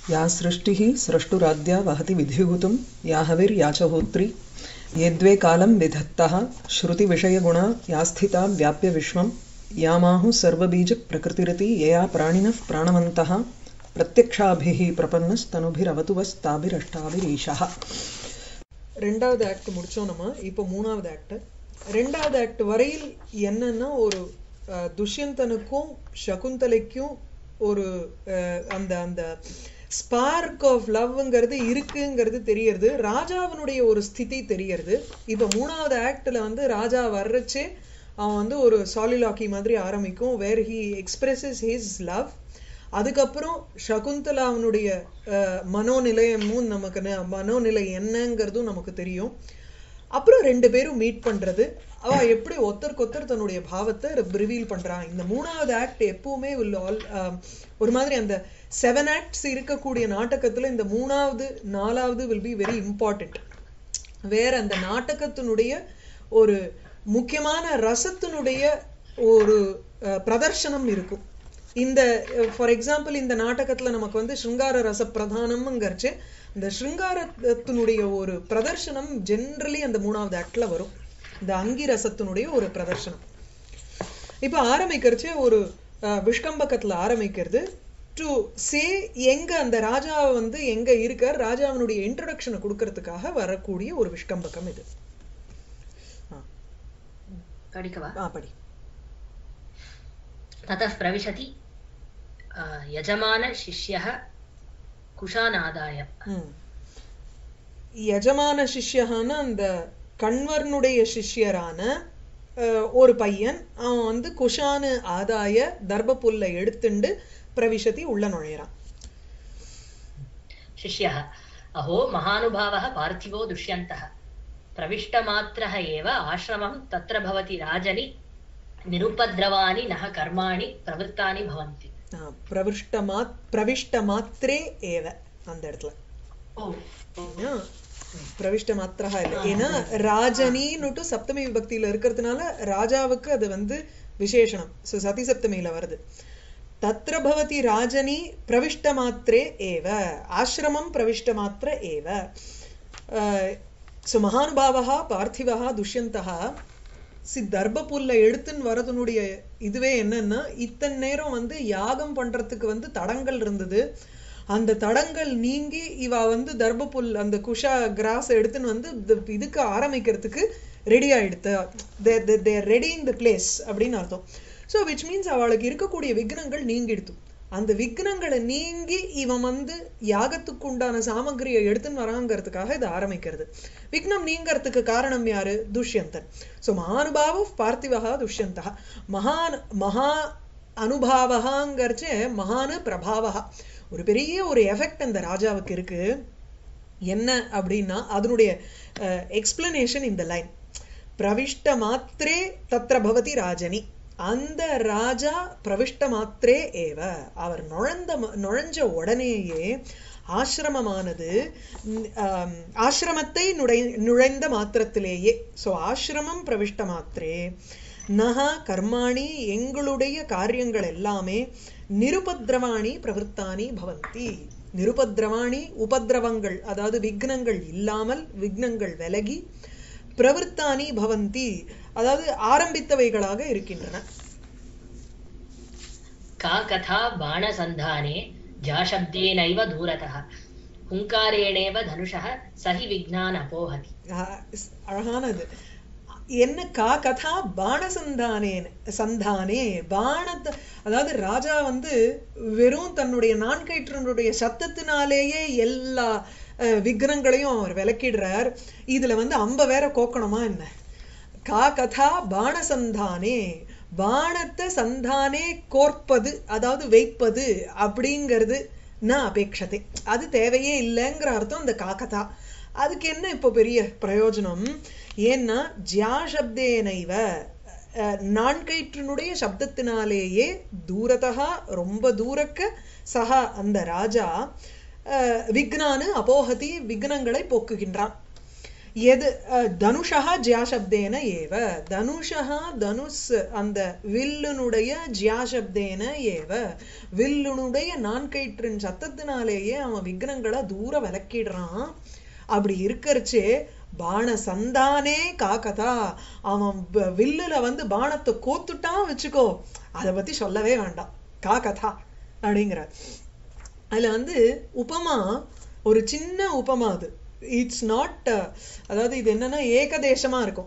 या सृष्टिः स्रष्टुराद्या वहति विधिहुतं या हविर्या च होत्री यद्वे कालं विधत्तः श्रुतिविषयगुणा या स्थिता व्याप्य विश्वं यामाहुः सर्वबीजप्रकृतिरिति यया प्राणिनः प्राणवन्तः प्रत्यक्षाभिः प्रपन्नस्तनुभिरवतु वस्ताभिरष्टाभिरीशः ரெண்டாவது ஆக்ட் முடிச்சோம் நம்ம இப்போ மூணாவது ஆக்ட் ரெண்டாவது ஆக்ட் வரையில் என்னன்னா ஒரு அஹ், துஷ்யந்தனுக்கும் சகுந்தலைக்கும் ஒரு அஹ், அந்த அந்த ஸ்பார்க் ஆஃப் லவ்ங்கிறது இருக்குங்கிறது தெரியறது ராஜாவினுடைய ஒரு ஸ்திதி தெரியறது இப்போ மூணாவது ஆக்ட்ல வந்து ராஜா வர்றச்சே அவன் வந்து ஒரு சாலிலாக்கி மாதிரி ஆரம்பிக்கும் where he expresses his love அதுக்கப்புறம் சகுந்தலாவனுடைய அஹ், மனோநிலையமும் நமக்கு ந- மனோநிலை என்னங்கிறதும் நமக்கு தெரியும் அப்புறம் ரெண்டு பேரும் மீட் பண்றது அவ எப்படி ஒருத்தருக்கொத்தர் தன்னுடைய பாவத்தை ரிவீல் பண்றான் இந்த மூணாவது ஆக்ட் எப்பவுமே will all ஆம், ஒரு மாதிரி அந்த செவன் ஆக்ட்ஸ் இருக்கக்கூடிய நாடகத்துல இந்த மூணாவது நாலாவது வில் பி வெரி இம்பார்ட்டன்ட் வேற அந்த நாடகத்தினுடைய ஒரு முக்கியமான ரசத்தினுடைய ஒரு அஹ், பிரதர்ஷனம் இருக்கும் இந்த ஃபார் எக்ஸாம்பிள் இந்த நாடகத்துல நமக்கு வந்து ஸ்ருங்கார ரச பிரதானம்ங்கிறச்சு இந்த ஸ்ருங்காரத்தினுடைய ஒரு பிரதர்ஷனம் ஜென்ரலி அந்த மூணாவது ஆக்ட்ல வரும் இந்த அங்கி ரசத்தினுடைய ஒரு பிரதர்ஷனம் இப்ப ஆரம்பிக்கிறச்சு ஒரு அஹ், விஷ்கம்பகத்துல ஆரம்பிக்கிறது டு சே எங்க அந்த ராஜா வந்து எங்க இருக்கார் ராஜாவினுடைய இன்ட்ரடக்ஷனை கொடுக்கறதுக்காக வரக்கூடிய ஒரு விஷ்கம்பகம் இது ஆ, पठिकवा ஆ, படி ततः प्रविशति अ, यजमानशिष्यः कुशानादाय ம். யஜமான சிஷ்யகான அந்த கண்வர்னுடைய சிஷ்யரான அஹ், ஒரு பையன் அவன் வந்து குஷானு ஆதாய தர்பப்புல்லை எடுத்துண்டு பிரவிசதி உள்ள நுழையிறான் शिष्यः अहो महानुभावः पार्थिवो दुष्यन्तः प्रविष्टमात्रः एव आश्रमं तत्र भवति राजनि निरुपद्रवाणि नः कर्माणि प्रवृत्तानि भवन्ति ஆ, பிரவிஷ்ட மா பிரவிஷ்ட மாத்திரே ஏவ அந்த இடத்துல ஏன்னா, பிரவிஷ்ட மாத்திரா இல்லை ஏன்னா ராஜனின்னுட்டு சப்தமி விபக்தியில இருக்கிறதுனால ராஜாவுக்கு அது வந்து விசேஷணம் சோ சதி சப்தமியில வருது தத்ர பவதி ராஜனி பிரவிஷ்ட மாத்திரே ஏவ ஆசிரமம் பிரவிஷ்ட மாத்திர ஏவ சோ மகானுபாவா பார்த்திவா துஷ்யந்தா சி தர்பப்புல்ல எடுத்துன்னு வரதுனுடைய இதுவே என்னன்னா இத்தனை நேரம் வந்து யாகம் பண்றதுக்கு வந்து தடங்கள் இருந்தது அந்த தடங்கள் நீங்கி இவ வந்து தர்பப்புல் அந்த குஷா கிராஸ் எடுத்துன்னு வந்து இந்த இதுக்கு ஆரம்பிக்கிறதுக்கு ரெடி ஆயிடுத்து தேர் ரெடி இன் த பிளேஸ் அப்படின்னு அர்த்தம் ஸோ விச் மீன்ஸ் அவளுக்கு இருக்கக்கூடிய விக்னங்கள் நீங்கிடுத்து அந்த விக்னங்களை நீங்கி இவன் வந்து யாகத்துக்கு உண்டான சாமகிரியை எடுத்துன்னு வராங்கிறதுக்காக இது ஆரம்பிக்கிறது விக்னம் நீங்கிறதுக்கு காரணம் யாரு துஷ்யந்தன் ஸோ மகானுபாவ பார்த்திவகா துஷ்யந்தா மகான் மகா அனுபாவகாங்கிறச்சே மகானு பிரபாவகா ஒரு பெரிய ஒரு எஃபெக்ட் அந்த ராஜாவுக்கு இருக்கு என்ன அப்படின்னா அதனுடைய எக்ஸ்பிளனேஷன் இந்த லைன் பிரவிஷ்ட மாத்திரே தத்ர பவதி ராஜனி அந்த ராஜா பிரவிஷ்ட மாத்திரே ஏவ அவர் நுழைந்த ம- நுழைஞ்ச உடனேயே ஆசிரமமானது ம், ஆம், ஆசிரமத்தை நுழை நுழைந்த மாத்திரத்திலேயே சோ ஆசிரமம் பிரவிஷ்ட மாத்திரே நகா கர்மாணி எங்களுடைய காரியங்கள் எல்லாமே நிருபத்ரவாணி பிரவருத்தானி பவந்தி நிருபத்ரவாணி உபத்ரவங்கள் அதாவது விக்னங்கள் இல்லாமல் விக்னங்கள் விலகி பிரவருத்தானி பவந்தி அதாவது ஆரம்பித்தவைகளாக இருக்கின்றன का कथा बाणसन्धाने जाशब्देनैव दूरतः हुङ्कारेणेव धनुषः स हि विघ्नान् अपोहति ஆஹ் ஸ்- அழகானது என்ன கா கதா பாணசந்தானே சந்தானே பாணத்தை அதாவது ராஜா வந்து வெறும் தன்னுடைய நான்கயிற்றனுடைய சத்தத்தினாலேயே எல்லா அஹ், விக்னங்களையும் அவர் விளக்கிடுறார் இதுல வந்து அம்ப வேற கோக்கணுமா என்ன கா கதா பாணசந்தானே பாணத்தை சந்தானே கோர்ப்பது அதாவது வைப்பது அப்படிங்கிறது ந அபேட்சத்தை அது தேவையே இல்லைங்கிற அர்த்தம் இந்த காக்கதா அதுக்கு என்ன இப்போ பெரிய பிரயோஜனம் ஏன்னா ஜியா சப்தேனைவ அஹ், நான்கயிற்றினுடைய சப்தத்தினாலேயே தூரத்தகா ரொம்ப தூரக்க சகா அந்த ராஜா அஹ், விக்னானு அபோகதி விக்னங்களை போக்குகின்றான் எது அஹ், தனுஷா ஜியாசப்தேன ஏவ தனுஷா தனுஷ் அந்த வில்லுனுடைய ஜியாசப்தேன ஏவ வில்லுனுடைய நான்கயிற்றின் சத்தத்தினாலேயே அவன் விக்னங்களை தூர விலக்கிடுறான் அப்படி இருக்கறச்சே பாண சந்தானே காக்கதா அவன் வ- வில்லுல வந்து பாணத்தை கோத்துட்டான் வச்சுக்கோ அதை பத்தி சொல்லவே வேண்டாம் காக்கதா அப்படிங்கிறார் அதுல வந்து உபமா ஒரு சின்ன உபமா அது இட்ஸ் நாட் அதாவது இது என்னன்னா ஏகதேசமா இருக்கும்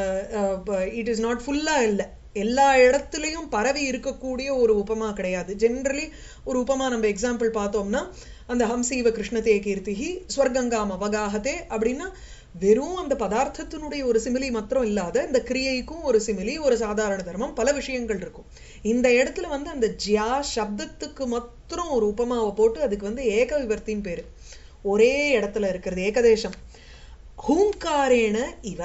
இட் இஸ் நாட் ஃபுல்லா இல்லை எல்லா இடத்துலயும் பரவி இருக்கக்கூடிய ஒரு உபமா கிடையாது ஜென்ரலி ஒரு உபமா நம்ம எக்ஸாம்பிள் பார்த்தோம்னா அந்த ஹம்சீவ கிருஷ்ணதே கீர்த்திஹி ஸ்வர்கங்காம் அவகாகதே அப்படின்னா வெறும் அந்த பதார்த்தத்தினுடைய ஒரு சிமிலி மாத்திரம் இல்லாத இந்த கிரியைக்கும் ஒரு சிமிலி ஒரு சாதாரண தர்மம் பல விஷயங்கள் இருக்கும் இந்த இடத்துல வந்து அந்த ஜியா சப்தத்துக்கு மாத்திரம் ஒரு உபமாவை போட்டு அதுக்கு வந்து ஏக விவர்த்தின்னு பேரு ஒரே இடத்துல இருக்கிறது ஏகதேசம் ஹூங்காரேன இவ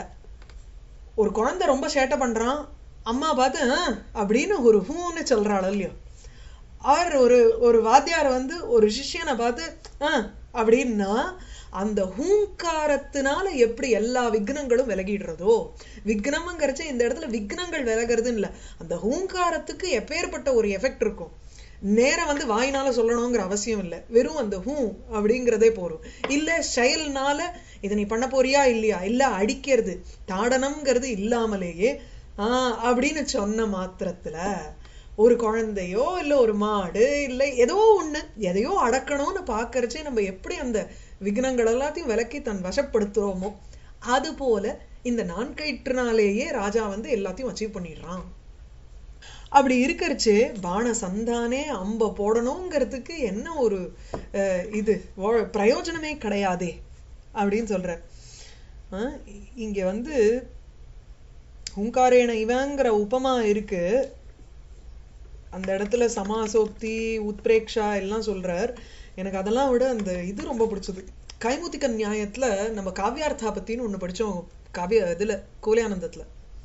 ஒரு குழந்தை ரொம்ப சேட்டை பண்றான் அம்மா பார்த்து "ஆ" அப்படின்னு ஒரு ஹூன்னு சொல்றாள் இல்லையோ ஆர் ஒரு ஒரு வாத்தியார் வந்து ஒரு சிஷ்யனை பார்த்து "ஆ" அப்படின்னா அந்த ஹூங்காரத்தினால எப்படி எல்லா விக்னங்களும் விலகிடுறதோ விக்னம்ங்கிறச்ச இந்த இடத்துல விக்னங்கள் விலகிறதுன்னு இல்ல அந்த ஹூங்காரத்துக்கு எப்பேற்பட்ட ஒரு எஃபெக்ட் இருக்கும் நேரா வந்து வாயினால சொல்லணுங்கிற அவசியம் இல்லை வெறும் அந்த ஹூ அப்படிங்கிறதே போரும் இல்ல செயல்னால இதை நீ பண்ண போறியா இல்லையா இல்ல அடிக்கிறது தாடனம்ங்கிறது இல்லாமலேயே ஆஹ் அப்படின்னு சொன்ன மாத்திரத்துல ஒரு குழந்தையோ இல்ல ஒரு மாடு இல்ல ஏதோ ஒண்ணு எதையோ அடக்கணும்னு பாக்கறச்சே நம்ம எப்படி அந்த விக்னங்கள் எல்லாத்தையும் விலக்கி தன் வசப்படுத்துறோமோ அது போல இந்த நான்கயிற்றுனாலேயே ராஜா வந்து எல்லாத்தையும் அச்சீவ் பண்ணிடுறான் அப்படி இருக்கறச்சு பான சந்தானே அம்ப போடணுங்கிறதுக்கு என்ன ஒரு அஹ், இது வா- பிரயோஜனமே கிடையாதே அப்படின்னு சொல்ற ஆஹ் இங்க வந்து ஹுங்காரேன இவங்கிற உபமா இருக்கு அந்த இடத்துல சமாசோக்தி உத்பிரேக்ஷா எல்லாம் சொல்றார் எனக்கு அதெல்லாம் விட அந்த இது ரொம்ப பிடிச்சது கைமுத்திக நியாயத்துல நம்ம காவியார்த்தா பத்தின்னு ஒண்ணு படிச்சோம் காவிய இதுல கோலியானந்தத்துல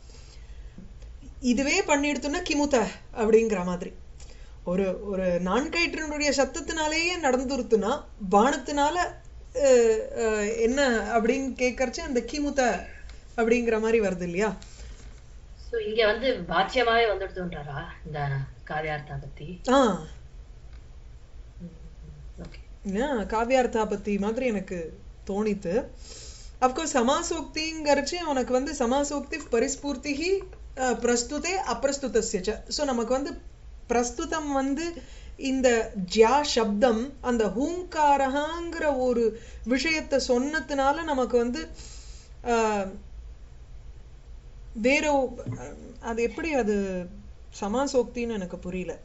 இதுவே பண்ணிடுத்துன்னா கிமுத்த அப்படிங்கிற மாதிரி ஒரு ஒரு நான்கயிற்றினுடைய சத்தத்தினாலேயே நடந்துருத்துனா பானத்தினால அஹ், அஹ், என்ன அப்படின்னு கேட்கறச்சு அந்த கிமுத்த அப்படிங்கிற மாதிரி வருது இல்லையா சோ இங்க வந்து பாச்சியமாவே வந்துடுதுன்றாரா இந்த காவியார்த்தா பத்தி ஆ ஓகே ஏன் காவியார்த்தா பத்தி மாதிரி எனக்கு தோணித்து அப்கோர்ஸ் சமாசோக்திங்கிறச்சு உனக்கு வந்து சமாசோக்தி பரிஸ்பூர்த்திகி அஹ், பிரஸ்துதே அப்பிரஸ்துதஸ்ய ஸோ நமக்கு வந்து பிரஸ்துதம் வந்து இந்த ஜியா சப்தம் அந்த ஹூங்காரஹாங்கிற ஒரு விஷயத்தை சொன்னதுனால நமக்கு வந்து அஹ், வேற ஒ- அது எப்படி அது சமாசோக்தின்னு எனக்கு புரியல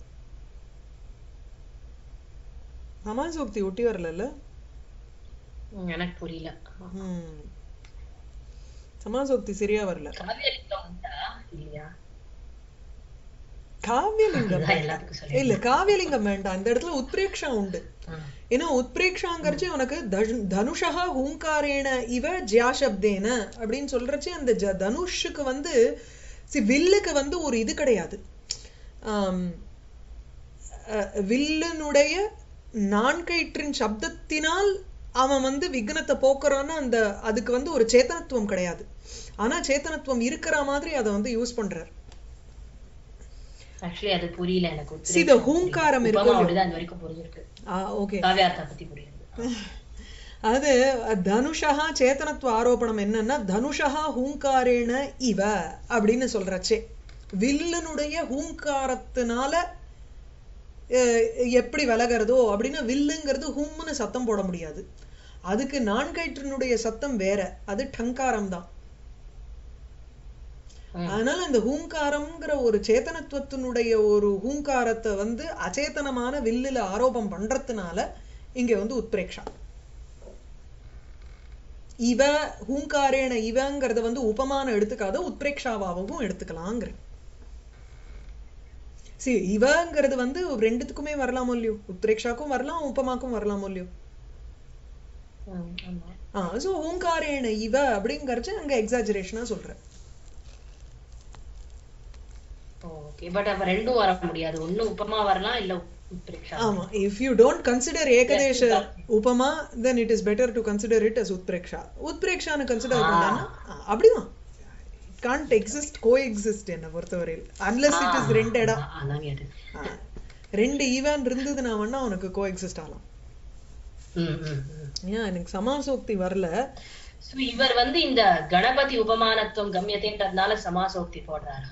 சமாசோக்தி ஒட்டி வரலல்ல ம், எனக்கு புரியல ம். சமாசோக்தி சரியா வரல காவியலிங்கம் உண்டா இல்லையா காவியலிங்கம் அதுதான் வேண்டாம். எல்லாத்துக்கும் சொல்லி இல்ல காவியலிங்கம் வேண்டாம் இந்த இடத்துல உத்பிரேக்ஷா உண்டு ஏன்னா உத்பிரேக்ஷாங்கிறச்சு உனக்கு தனு- தனுஷா ஹூங்காரேன இவ ஜியாசப்தேன அப்படின்னு சொல்றச்சு அந்த ஜ- தனுஷுக்கு வந்து see, வில்லுக்கு வந்து ஒரு இது கிடையாது ஆம், அஹ், வில்லினுடைய நான்கயிற்றின் சப்தத்தினால் அவன் வந்து விக்னத்தை போக்குறான்னு அந்த அதுக்கு வந்து ஒரு சேத்தனத்துவம் கிடையாது ஆனா சேத்தனத்துவம் இருக்கிற மாதிரி அதை வந்து யூஸ் பண்றார் ஆக்சுவலி அது புரியல எனக்கு See, the ஹூங்காரம் உபமா இருக்கும் அப்படிதான் இது வரைக்கும் புரிஞ்சிருக்கு ஓகே காவியார்த்தா பத்தி புரியுது அது தனுஷா சேத்தனத்துவ ஆரோபணம் என்னன்னா தனுஷா ஹூங்காரேன இவ அப்படின்னு சொல்றச்சே வில்லுனுடைய ஹூங்காரத்தினால அஹ், எப்படி விலகிறதோ அப்படின்னு வில்லுங்கிறது ஹூம்னு சத்தம் போட முடியாது அதுக்கு நான்கயிற்றினுடைய சத்தம் வேற அது டங்காரம் தான் ம். அதனால அந்த ஹூங்காரம்ங்கிற ஒரு சேத்தனத்துவத்தினுடைய ஒரு ஹூங்காரத்தை வந்து அச்சேதனமான வில்லுல ஆரோபம் பண்றதுனால இங்க வந்து உத்பிரேக்ஷா இவ ஹூங்காரேன இவங்கிறத வந்து உபமான எடுத்துக்காத உத்பிரேக்ஷாவாகவும் எடுத்துக்கலாங்கிற சரி இவங்கிறது வந்து ரெண்டுத்துக்குமே வரலாமோ இல்லையோ உத்பிரேக்ஷாக்கும் வரலாம் உபமாக்கும் வரலாமோ இல்லையோ ம், ஆமா ஆ சோ ஹூங்காரேன இவ அப்படிங்கறச்சு அங்க எக்ஸாஜரேஷனா சொல்றேன் ஓகே பட் அப்ப ரெண்டும் வர முடியாது ஒண்ணு உப்பமா வரலாம் இல்ல உத்பிரேக்ஷா ஆமா இஃப் யூ டோன்ட் கன்சிடர் ஏகதேஷ உபமா then it is better to consider it as உத்பிரேக்ஷா உத்பிரேக்ஷான்னு கன்சிடர் பண்ணா அப்படிதான் கான்ட் எக்ஸிஸ்ட் கோ எக்ஸிஸ்ட் என்ன பொறுத்தவரையில் அன்லெஸ் இட் இஸ் ரெண்டு இடம் ஆ, அதான் கேட்டு ஆ. ரெண்டு ஈவன் இருந்ததுன்னா வேணா உனக்கு கோ எக்ஸிஸ்ட் ஆகலாம் ம் ம் ம் ஏன் எனக்கு சமாசோக்தி வரல So, இவர் வந்து இந்த கணபதி உபமானத்துவம் கம்யத்தைன்றதுனால சமாசோக்தி போடுறாரா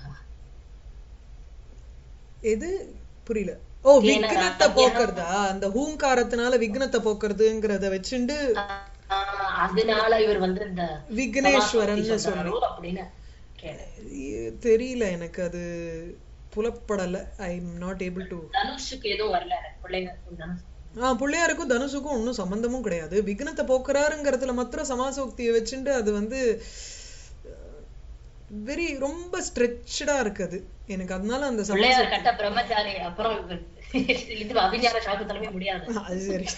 எது புரியல ஓ ஏன்னா, விக்னத்தை அத்தியானம் போக்குறதா அந்த ஹூங்காரத்தினால விக்னத்தை போக்குறதுங்கிறத வச்சுண்டு ஆஹ் அதனால இவர் வந்து இந்த விக்னேஸ்வரன் சமாசோக்தி சொல்லி சொல்றாரோ அப்படின்னு கேட்டேன் இ- தெரியல எனக்கு அது புலப்படல I am not able to தனுஷுக்கு எதுவும் வரல பிள்ளைங்க தனுஷ் ஆ பிள்ளையாருக்கும் தனுஷுக்கும் ஒன்றும் சம்பந்தமும் கிடையாது விக்னத்தை போக்குறாருங்கிறதுல மாத்திரம் சமாசோக்தியை வச்சுண்டு அது வந்து வெரி ரொம்ப ஸ்ட்ரெச்சடா இருக்குது எனக்கு அதனால அந்த சமா பிள்ளையார் கட்ட பிரம்மச்சாரி அப்புறம் இவர் இது அபிஞான சாக்குத்தலமே முடியாது அது சரி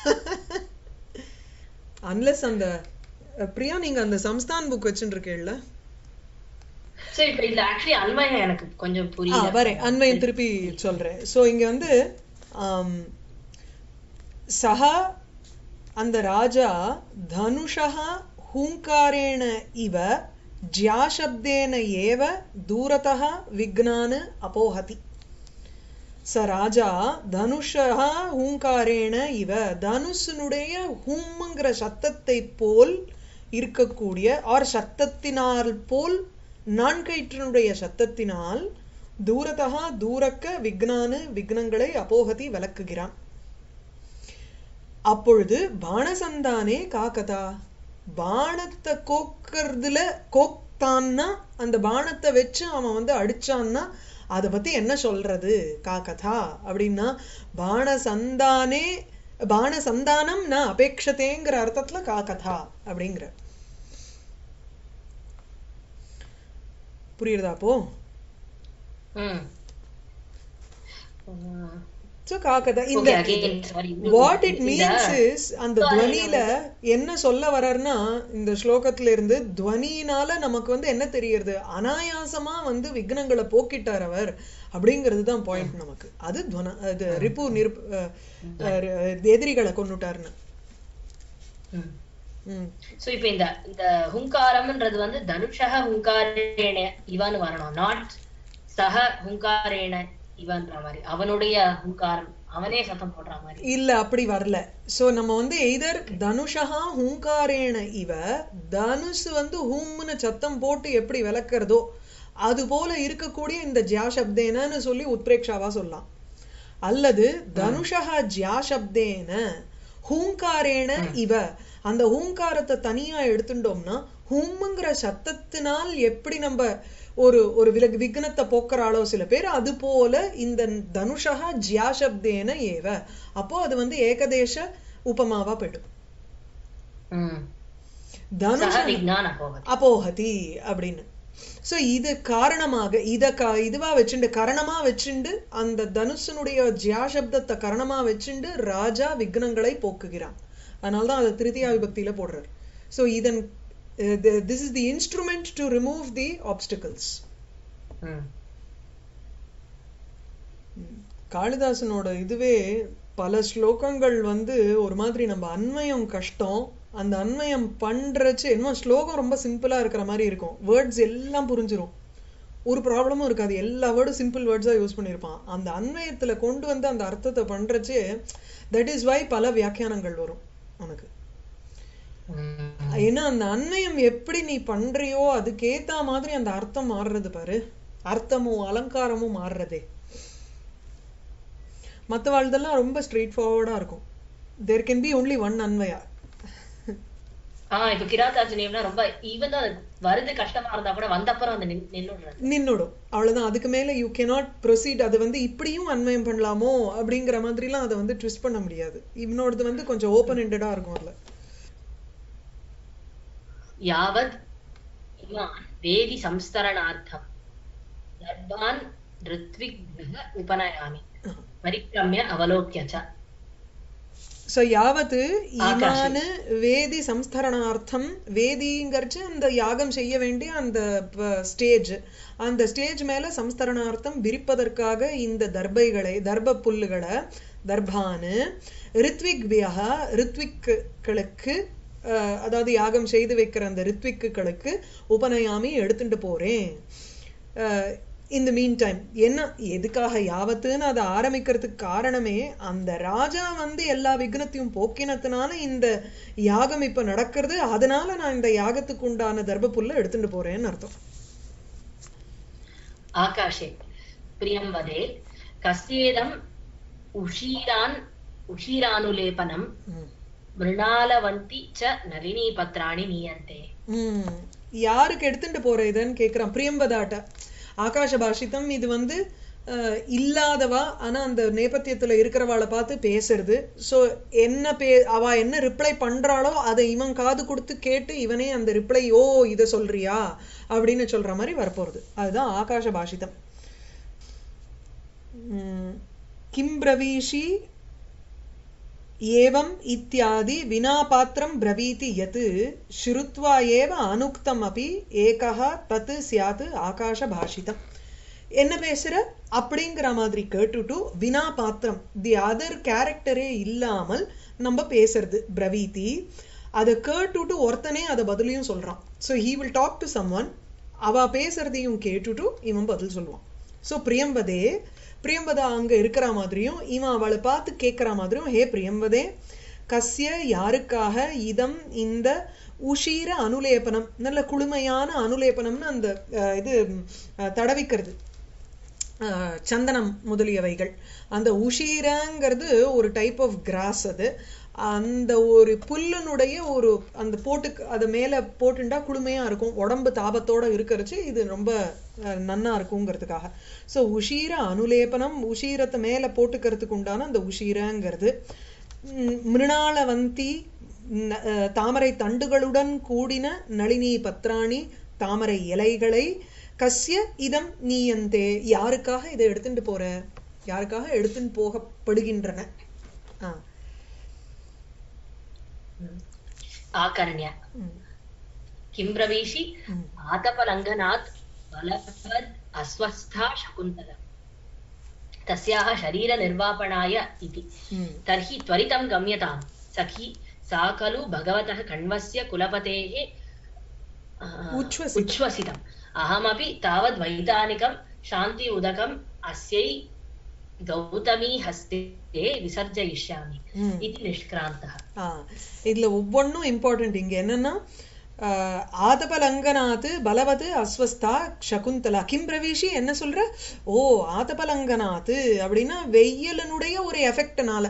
அன்லெஸ் அந்த அஹ், பிரியா நீங்க அந்த சம்ஸ்தான் புக் வச்சுட்டு இருக்கீங்கல்ல சரி இப்ப இந்த ஆக்சுவலி அன்வயம் எனக்கு கொஞ்சம் ஆ புரியல வரேன் அன்வயம் திருப்பி சொல்றேன் சோ இங்க வந்து ஆம், சஹா அந்த ராஜா தனுஷா ஹூங்காரேண இவ ஜ்யாசப்தேன ஏவ தூரதः விக்னான் அபோஹதி ச ராஜா தனுஷா ஹூங்காரேண இவ தனுஷனுடைய ஹூம்ங்கிற சத்தத்தை போல் இருக்கக்கூடிய ஆர் சத்தத்தினால் போல் நான்கயிற்றினுடைய சத்தத்தினால் தூரதா தூரக்க விக்னானு விக்னங்களை அபோகதி விளக்குகிறான் அப்பொழுது பாணசந்தானே காக்கதா பாணத்தை கோக்கறதுல கோக்தான்னா அந்த பாணத்தை வச்சு அவன் வந்து அடிச்சான்னா அதை பத்தி என்ன சொல்றது காக்கதா அப்படின்னா பாணசந்தானே பாணசந்தானம் ந அபேட்சதேங்கிற அர்த்தத்துல காக்கதா அப்படிங்கிற புரியுறதா அப்போ ம் உம். சோ காக்கதா இந்த Okay, again, sorry. What it இந்த- மீன்ஸ் இஸ் அந்த துவனியில என்ன சொல்ல வர்றாருன்னா இந்த ஸ்லோகத்துல இருந்து துவனியினால நமக்கு வந்து என்ன தெரியறது அனாயாசமா வந்து விக்னங்களை போக்கிட்டார் அவர் அப்படிங்கிறது தான் பாயிண்ட் நமக்கு அது துவன அது ரிப்பு நிருப் அஹ், அஹ், எதிரிகளை கொன்னுட்டாருன்னு ம். ம். சோ இப்ப இந்த இந்த ஹுங்காரம்ன்றது வந்து தனுஷக ஹுங்காரேன இவன்னு வரணும் நாட் சக ஹுங்காரேன இவன்ற மாதிரி அவனுடைய ஹுங்காரம் அவனே சத்தம் போடுற மாதிரி இல்ல அப்படி வரல சோ நம்ம வந்து எய்தர் தனுஷா ஹூங்காரேன இவ தனுஷ் வந்து ஹூம்னு சத்தம் போட்டு எப்படி விளக்குறதோ அது போல இருக்கக்கூடிய இந்த ஜியாசப்தேனன்னு சொல்லி உத்பிரேக்ஷாவா சொல்லலாம் அல்லது தனுஷா ஜியாசப்தேன ஹூங்காரேன இவ அந்த ஹூங்காரத்தை தனியா எடுத்துட்டோம்னா ஹூம்ங்கிற சத்தத்தினால் எப்படி நம்ம ஒரு ஒரு விலகு விக்னத்தை போக்குறாளோ சில பேர் அது போல இந்த தனுஷா ஜியாசப்தேன ஏவ அப்போ அது வந்து ஏகதேச உபமாவா போயிடும் ம். தனுஷ சக விஜ்ஞான போகுது அபோகதி அப்படின்னு சோ இது காரணமாக இத க இதுவா வச்சுண்டு கரணமா வச்சுண்டு அந்த தனுஷனுடைய ஜியாசப்தத்தை கரணமா வச்சுண்டு ராஜா விக்னங்களை போக்குகிறான் அதனாலதான் அதை திருத்தியா விபக்தியில போடுறார் சோ இதன் this is the instrument to remove the obstacles hmm. காளிதாசனோட இதுவே பல ஸ்லோகங்கள் வந்து ஒரு மாதிரி நம்ம அன்வயம் கஷ்டம் அந்த அன்வயம் பண்றச்சு என்னமோ ஸ்லோகம் ரொம்ப சிம்பிளா இருக்கிற மாதிரி இருக்கும் வேர்ட்ஸ் எல்லாம் புரிஞ்சிரும் ஒரு ப்ராப்ளமும் இருக்காது எல்லா வேர்டும் சிம்பிள் வேர்ட்ஸா யூஸ் பண்ணியிருப்பான் அந்த அன்வயத்துல கொண்டு வந்து அந்த அர்த்தத்தை பண்றச்சு தட் இஸ் வை பல வியாக்கியானங்கள் வரும் உனக்கு ம். ஏன்னா அந்த அன்வயம் எப்படி நீ பண்றியோ அதுக்கேத்த மாதிரி அந்த அர்த்தம் மாறுறது பாரு அர்த்தமும் அலங்காரமும் மாறுறதே மத்த வாழ்தெல்லாம் ரொம்ப ஸ்ட்ரெயிட் ஃபார்வர்டா இருக்கும் there can be only one அன்வயா ஆஹ் இப்ப கிராத்தார்ஜுனியம்னா ரொம்ப ஈவன் தான் அது வருது கஷ்டமா இருந்தா கூட வந்தப்புறம் அந்த நின்- நின்னுடுறது நின்னுடும் அவ்வளவுதான் அதுக்கு மேல யூ cannot ப்ரொசீட் அது வந்து இப்படியும் அன்வயம் பண்ணலாமோ அப்படிங்கிற மாதிரிலாம் அதை வந்து ட்விஸ்ட் பண்ண முடியாது இவனோடது வந்து கொஞ்சம் ஓப்பன் எண்டடா இருக்கும் அதுல यावद् इमान् वेदि संस्तरणार्थं गर्भान् ऋत्विग्भ्यः उपनयामि परिक्रम्य अवलोक्य च ஸோ யாவத்து இமானு வேதி சம்ஸ்தரணார்த்தம் வேதிங்கிறச்சு அந்த யாகம் செய்ய வேண்டிய அந்த ஸ்டேஜ் அந்த ஸ்டேஜ் மேல சம்ஸ்தரணார்த்தம் விரிப்பதற்காக இந்த தர்பைகளை தர்ப புல்லுகளை தர்பானு ரித்விக்வியா ரித்விக்குகளுக்கு அஹ், அதாவது யாகம் செய்து வைக்கிற அந்த ரித்விக்குகளுக்கு உபநயாமி எடுத்துட்டு போறேன் இந்த மீன் டைம் என்ன எதுக்காக யாவத்துன்னு அதை ஆரம்பிக்கிறதுக்கு காரணமே அந்த ராஜா வந்து எல்லா விக்னத்தையும் போக்கினதுனால இந்த யாகம் இப்ப நடக்கிறது அதனால நான் இந்த யாகத்துக்கு உண்டான தர்பப்புல்ல எடுத்துட்டு போறேன்னு அர்த்தம் आकाशे प्रियं वदे कस्येदम् उषीरान् उषीरानुलेपनं ம். मृणालवन्ति च नलिनीपत्राणि नीयन्ते ம். யாருக்கு எடுத்துட்டு போற இதுன்னு கேக்குறான் பிரியம்பதாட்ட ஆகாஷ பாஷிதம் இது வந்து அஹ், இல்லாதவா ஆனா அந்த நேபத்தியத்துல இருக்கிறவாளை பார்த்து பேசுறது சோ என்ன பே அவ என்ன ரிப்ளை பண்றாளோ அதை இவன் காது கொடுத்து கேட்டு இவனே அந்த ரிப்ளை ஓ இத சொல்றியா அப்படின்னு சொல்ற மாதிரி வரப்போறது அதுதான் ஆகாஷ பாஷிதம் ம், கிம் பிரவீஷி एवम् इत्यादि विना पात्रं ब्रवीति यत् श्रुत्वा एव अनुक्तम् अपि एकः तत् स्यात् ஆகாஷபாஷிதம் என்ன பேசுற அப்படிங்கிற மாதிரி கேட்டுட்டு வினா பாத்திரம் தி அதர் கேரக்டரே இல்லாமல் நம்ம பேசுறது பிரவீதி அதை கேட்டுட்டு ஒருத்தனே அதை பதிலையும் சொல்றான் so he will talk to someone அவ பேசுறதையும் கேட்டுட்டு இவன் பதில் சொல்லுவான் ஸோ பிரியம்பதே பிரியம்பதா அங்க இருக்கிற மாதிரியும் இவன் அவளை பார்த்து கேட்கிற மாதிரியும் ஹே பிரியம்பதே கஸ்ய யாருக்காக இதம் இந்த உஷீர அனுலேபனம் நல்ல குளுமையான அனுலேபனம்னு அந்த அஹ், இது அஹ், தடவிக்கிறது அஹ், சந்தனம் முதலியவைகள் அந்த உஷீரங்கிறது ஒரு டைப் ஆஃப் கிராஸ் அது அந்த ஒரு புல்லுனுடைய ஒரு அந்த போட்டுக்கு அது மேல போட்டுண்டா குளுமையா இருக்கும் உடம்பு தாபத்தோட இருக்கிறச்சு இது ரொம்ப அஹ், நன்னா இருக்குங்கிறதுக்காக சோ உஷீர அனுலேபனம் உஷீரத்தை மேல போட்டுக்கிறதுக்கு உண்டான அந்த உஷீரங்கிறது ம், மிருணாளவந்தி ந- அஹ், தாமரை தண்டுகளுடன் கூடின நளினி பத்ராணி தாமரை இலைகளை கஸ்ய இதம் நீயந்தே யாருக்காக இதை எடுத்துட்டு போற யாருக்காக எடுத்துன்னு போகப்படுகின்றன ஆ आकर्ण्य ம், किं ब्रवीषि ம். आतपलङ्घनात् बलवद् अस्वस्था शकुन्तला तस्याः शरीरनिर्वापणाय इति ம். तर्हि त्वरितं गम्यतां सखी सा खलु भगवतः कण्वस्य कुलपतेः आ, उच्छ्वसितम्। उच्छ्वसितम् अहमपि तावद् वैतानिकं शान्ति उदकम् अस्यै गौतमी हस्ते विसर्जयिष्यामि ம். इति निष्क्रान्तः ஆ இதுல ஒவ்வொன்றும் இம்பார்ட்டன்ட் இங்க என்னன்னா ஆஹ், ஆதபலங்கனாத்து பலவது அஸ்வஸ்தா சகுந்தலா கிம் பிரவீஷி என்ன சொல்ற ஓ ஆதபலங்கனாத்து அப்படின்னா வெயிலனுடைய ஒரு எஃபெக்ட்னால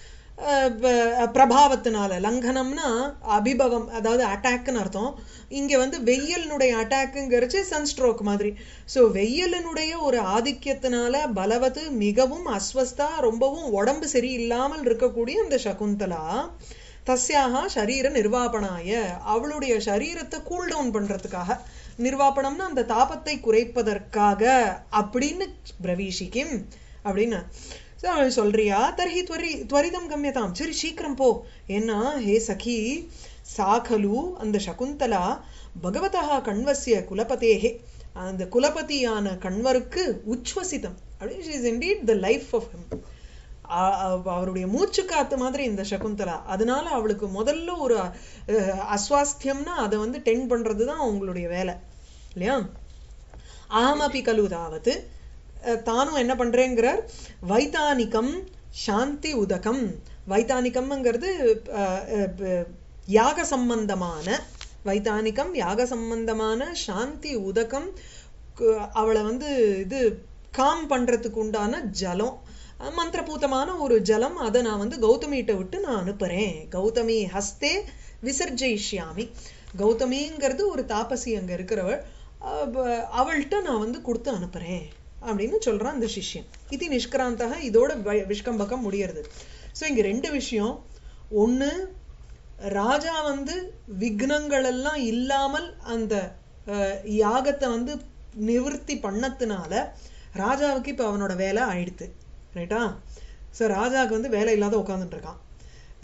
பிரபாவத்தினால லங்கனம்னா அபிபவம் அதாவது அட்டாக்னு அர்த்தம் இங்க வந்து வெயிலினுடைய அட்டாக்குங்கிறச்சு சன்ஸ்ட்ரோக் மாதிரி ஸோ வெயிலினுடைய ஒரு ஆதிக்கத்தினால பலவத்து மிகவும் அஸ்வஸ்தா ரொம்பவும் உடம்பு சரியில்லாமல் இருக்கக்கூடிய அந்த சகுந்தலா தஸ்யாக சரீர நிர்வாபனாய அவளுடைய சரீரத்தை கூல் டவுன் பண்றதுக்காக நிர்வாபனம்னா அந்த தாபத்தை குறைப்பதற்காக அப்படின்னு பிரவீஷிக்கும் அப்படின்னு So, அவள் சொல்றியா தர்ஹி துவரி துவரிதம் கம்யதாம் சரி சீக்கிரம் போ ஏன்னா ஹே சகி சாகலு அந்த சகுந்தலா பகவதா கண்வசிய குலபதேஹே அந்த குலபதியான கண்வருக்கு உச்வசிதம் அப்படின்னு is indeed the life of him அவருடைய மூச்சு காத்து மாதிரி இந்த சகுந்தலா அதனால அவளுக்கு முதல்ல ஒரு அஹ், அஸ்வாஸ்தியம்னா அதை வந்து டென் பண்றது தான் அவங்களுடைய வேலை இல்லையா அகமபி கலு தாவது அஹ், தானும் என்ன பண்றேங்கிறார் வைத்தானிகம் சாந்தி உதகம் வைத்தானிகம்ங்கிறது அஹ், அஹ், யாக சம்பந்தமான வைத்தானிகம் யாக சம்பந்தமான சாந்தி உதகம் கு- அவளை வந்து இது காம் பண்றதுக்கு உண்டான ஜலம் அஹ், மந்திரபூதமான ஒரு ஜலம் அதை நான் வந்து கௌதமிகிட்ட விட்டு நான் அனுப்புறேன் கௌதமி ஹஸ்தே விசர்ஜயிஷ்யாமி கௌதமிங்கிறது ஒரு தாபசி அங்க இருக்கிறவள் அஹ் ப- அவள்கிட்ட நான் வந்து கொடுத்து அனுப்புறேன் அப்படின்னு சொல்றான் அந்த சிஷ்யன் இது நிஷ்கிராந்தக இதோட வ- விஷ்கம்பகம் முடியறது சோ இங்க ரெண்டு விஷயம் ஒண்ணு ராஜா வந்து விக்னங்கள் எல்லாம் இல்லாமல் அந்த அஹ், யாகத்தை வந்து நிவர்த்தி பண்ணதுனால ராஜாவுக்கு இப்ப அவனோட வேலை ஆயிடுத்து ரைட்டா சோ ராஜாவுக்கு வந்து வேலை இல்லாத உட்கார்ந்துட்டு இருக்கான்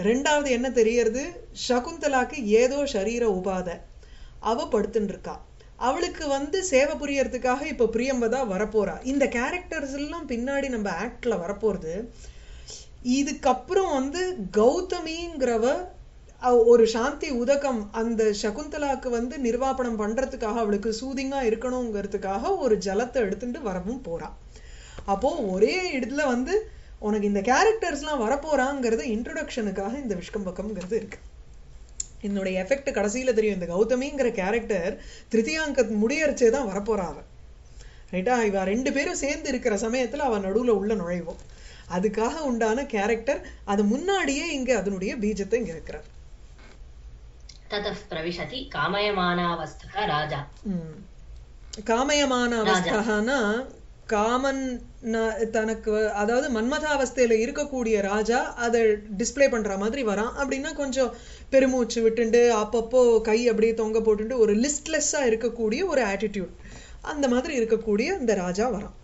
ரெண்டாவது என்ன தெரியறது சகுந்தலாக்கு ஏதோ சரீர உபாதை அவ படுத்துட்டு இருக்கா அவளுக்கு வந்து சேவை புரியறதுக்காக இப்ப பிரியம்பதா வரப்போறா இந்த கேரக்டர்ஸ் எல்லாம் பின்னாடி நம்ம ஆக்ட்ல வரப்போறது இதுக்கப்புறம் வந்து கௌதமிங்கிறவ அவ- ஒரு சாந்தி உதகம் அந்த சகுந்தலாக்கு வந்து நிர்வாபணம் பண்றதுக்காக அவளுக்கு சூதிங்கா இருக்கணுங்கிறதுக்காக ஒரு ஜலத்தை எடுத்துட்டு வரவும் போறா அப்போ ஒரே இடத்துல வந்து உனக்கு இந்த கேரக்டர்ஸ்லாம் வரப்போறாங்கிறது இன்ட்ரோடக்ஷனுக்காக இந்த விஷ்கம்பக்கம்ங்கிறது இருக்கு என்னுடைய எஃபெக்ட் கடைசியில தெரியும் இந்த கௌதமிங்கிற கேரக்டர் திருத்தியாங்க முடியறச்சே தான் வரப்போறா அவ ரைட்டா இவ ரெண்டு பேரும் சேர்ந்து இருக்கிற சமயத்துல அவ நடுவுல உள்ள நுழைவோம் அதுக்காக உண்டான கேரக்டர் அது முன்னாடியே இங்க அதனுடைய பீஜத்தை இங்க இருக்கிறார் ततः प्रविशति कामयमानावस्थः राजा ம். காமயமான அவஸ்தகானா காமன் ந- தனக்கு வ- அதாவது மன்மதாவஸ்தையில இருக்கக்கூடிய ராஜா அதை டிஸ்ப்ளே பண்ற மாதிரி வரான் அப்படின்னா கொஞ்சம் பெருமூச்சு விட்டுண்டு அப்பப்போ கை அப்படியே தொங்க போட்டுண்டு ஒரு லிஸ்ட்லெஸ்ஸா இருக்கக்கூடிய ஒரு ஆட்டிடியூட் அந்த மாதிரி இருக்கக்கூடிய அந்த ராஜா வரான்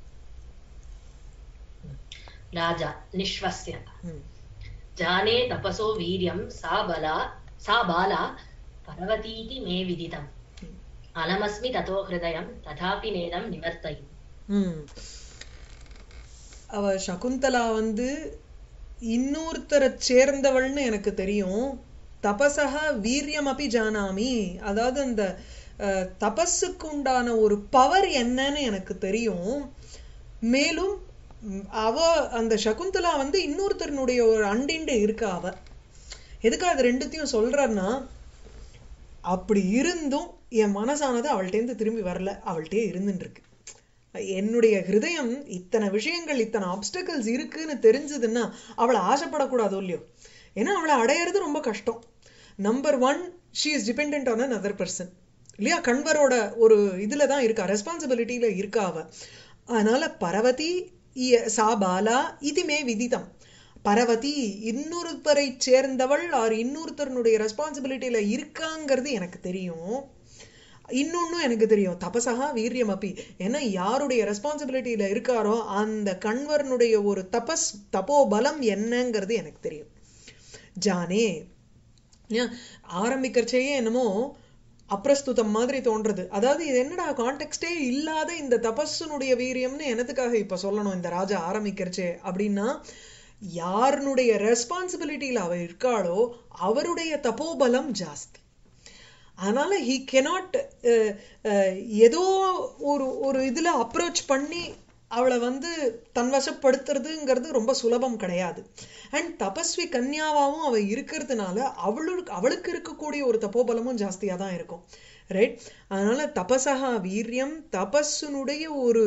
राजा निःश्वस्य ம். जाने तपसो वीर्यं सा बला सा बाला पर्वतीति मे विदितम् अलमस्मि ततो हृदयं तथापि नेदं निवर्तयि ம். அவ சகுந்தலா வந்து இன்னொருத்தரை சேர்ந்தவள்னு எனக்கு தெரியும் தபசக வீரியம் அப்படி ஜானாமி அதாவது அந்த அஹ், தபஸுக்கு உண்டான ஒரு பவர் என்னன்னு எனக்கு தெரியும் மேலும் ம், அவ அந்த சகுந்தலா வந்து இன்னொருத்தருனுடைய ஒரு அண்டிண்டு இருக்கா அவ எதுக்கு அது ரெண்டுத்தையும் சொல்றேன்னா அப்படி இருந்தும் என் மனசானது அவள்கிட்டேருந்து திரும்பி வரல அவள்கிட்டயே இருந்துட்டு இருக்கு என்னுடைய ஹிருதயம் இத்தனை விஷயங்கள் இத்தனை ஆப்ஸ்டக்கிள்ஸ் இருக்குன்னு தெரிஞ்சதுன்னா அவளை ஆசைப்படக்கூடாதோ இல்லையோ ஏன்னா அவளை அடையிறது ரொம்ப கஷ்டம் number one she is depend on another person இல்லையா கண்வரோட ஒரு இதுல தான் இருக்கா ரெஸ்பான்சிபிலிட்டியில இருக்கா அவ அதனால பரவதி இய- சா பாலா இது மே விதிதம் பரவதி இன்னொருத்தரை சேர்ந்தவள் ஆர் இன்னொருத்தருனுடைய ரெஸ்பான்சிபிலிட்டியில இருக்காங்கிறது எனக்கு தெரியும் இன்னொன்னும் எனக்கு தெரியும் தபசகா வீரியம் அப்பி ஏன்னா யாருடைய ரெஸ்பான்சிபிலிட்டியில இருக்காரோ அந்த கண்வரனுடைய ஒரு தபஸ் தபோ பலம் என்னங்கிறது எனக்கு தெரியும் ஜானே ஏன் ஆரம்பிக்கிறச்சேயே என்னமோ அப்பிரஸ்துதம் மாதிரி தோன்றது அதாவது இது என்னடா கான்டெக்ஸ்டே இல்லாத இந்த தபஸுனுடைய வீரியம்னு என்னத்துக்காக இப்ப சொல்லணும் இந்த ராஜா ஆரம்பிக்கிறச்சே அப்படின்னா யாருனுடைய ரெஸ்பான்சிபிலிட்டியில அவ இருக்காளோ அவருடைய தபோபலம் ஜாஸ்தி அதனால ஹீ கெனாட் ஏதோ ஒரு ஒரு இதுல அப்ரோச் பண்ணி அவளை வந்து தன்வசப்படுத்துறதுங்கிறது ரொம்ப சுலபம் கிடையாது அண்ட் தபஸ்வி கன்யாவாவும் அவ இருக்கிறதுனால அவளுக்கு அவளுக்கு இருக்கக்கூடிய ஒரு தப்போபலமும் ஜாஸ்தியா தான் இருக்கும் ரைட் அதனால தபசகா வீரியம் தபஸுனுடைய ஒரு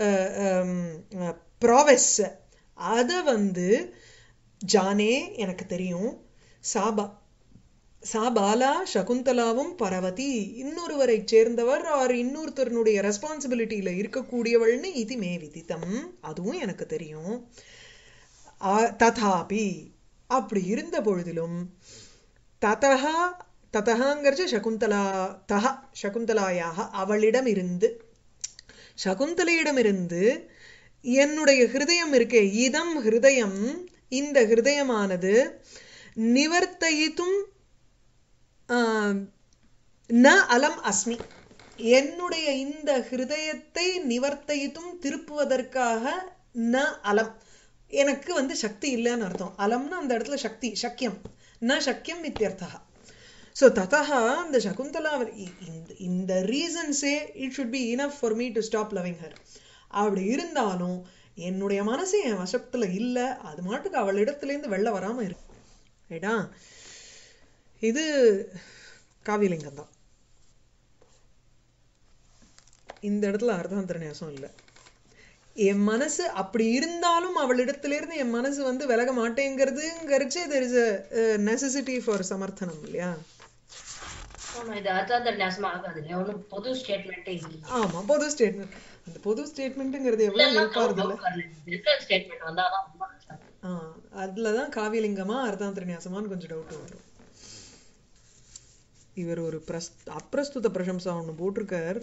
ப்ராவெஸ் அத வந்து ஜானே எனக்கு தெரியும் சாபா சா பாலா சகுந்தலாவும் பரவதி இன்னொருவரை சேர்ந்தவர் ஆர் இன்னொருத்தருனுடைய ரெஸ்பான்சிபிலிட்டியில இருக்கக்கூடியவள்னு இது மே விதித்தம் அதுவும் எனக்கு தெரியும் ஆ- ததாபி அப்படி இருந்த பொழுதிலும் ததஹா ததஹாங்கிறது சகுந்தலா தஹ சகுந்தலாயாக அவளிடம் இருந்து சகுந்தலையிடமிருந்து என்னுடைய ஹிருதயம் இருக்கே இதம் ஹிருதயம் இந்த ஹிருதயமானது நிவர்த்தயித்தும் ஆஹ், ந அலம் அஸ்மி என்னுடைய இந்த ஹிருதயத்தை நிவர்த்தயித்தும் திருப்புவதற்காக ந அலம் எனக்கு வந்து சக்தி இல்லைன்னு அர்த்தம் அலம்னா அந்த இடத்துல சக்தி சக்கியம் ந சக்கியம் இத்தியர்த்தா ஸோ ததா அந்த சகுந்தலா இ- இந்த- இந்த ரீசன்ஸே it should be enough for me to stop loving her அப்படி இருந்தாலும் என்னுடைய மனசு என் வசத்துல இல்ல அது மாட்டுக்கு அவளிடத்துலேருந்து வெளில வராம இருக்கு ரைட்டா இது காவியலிங்கம் தான் இந்த இடத்துல அர்த்தாந்தர நியாசம் இல்லை என் மனசு அப்படி இருந்தாலும் அவளிடத்திலிருந்து என் மனசு வந்து விலக மாட்டேங்கிறதுங்கிறச்சு there is a necessity for சமர்த்தனம் இல்லையா ஆமா இது அர்த்தாந்தர நியாசமா ஆகாது இல்லையா ஒன்றும் பொது ஸ்டேட்மெண்ட்டே இல்லை ஆமா பொது ஸ்டேட்மெண்ட் அந்த பொது ஸ்டேட்மெண்ட்டுங்கிறது எவ்வளவு ஹெல்ப் ஆகுது இல்ல ஸ்டேட்மெண்ட் வந்தாதான் ரொம்ப கஷ்டம் ஆ அதுலதான் காவியலிங்கமா அர்த்தாந்தர நியாசமான்னு கொஞ்சம் டவுட் வரும் இவர் ஒரு பிரஸ் அப்பிரஸ்துத பிரசம்சா ஒண்ணு போட்டிருக்கார்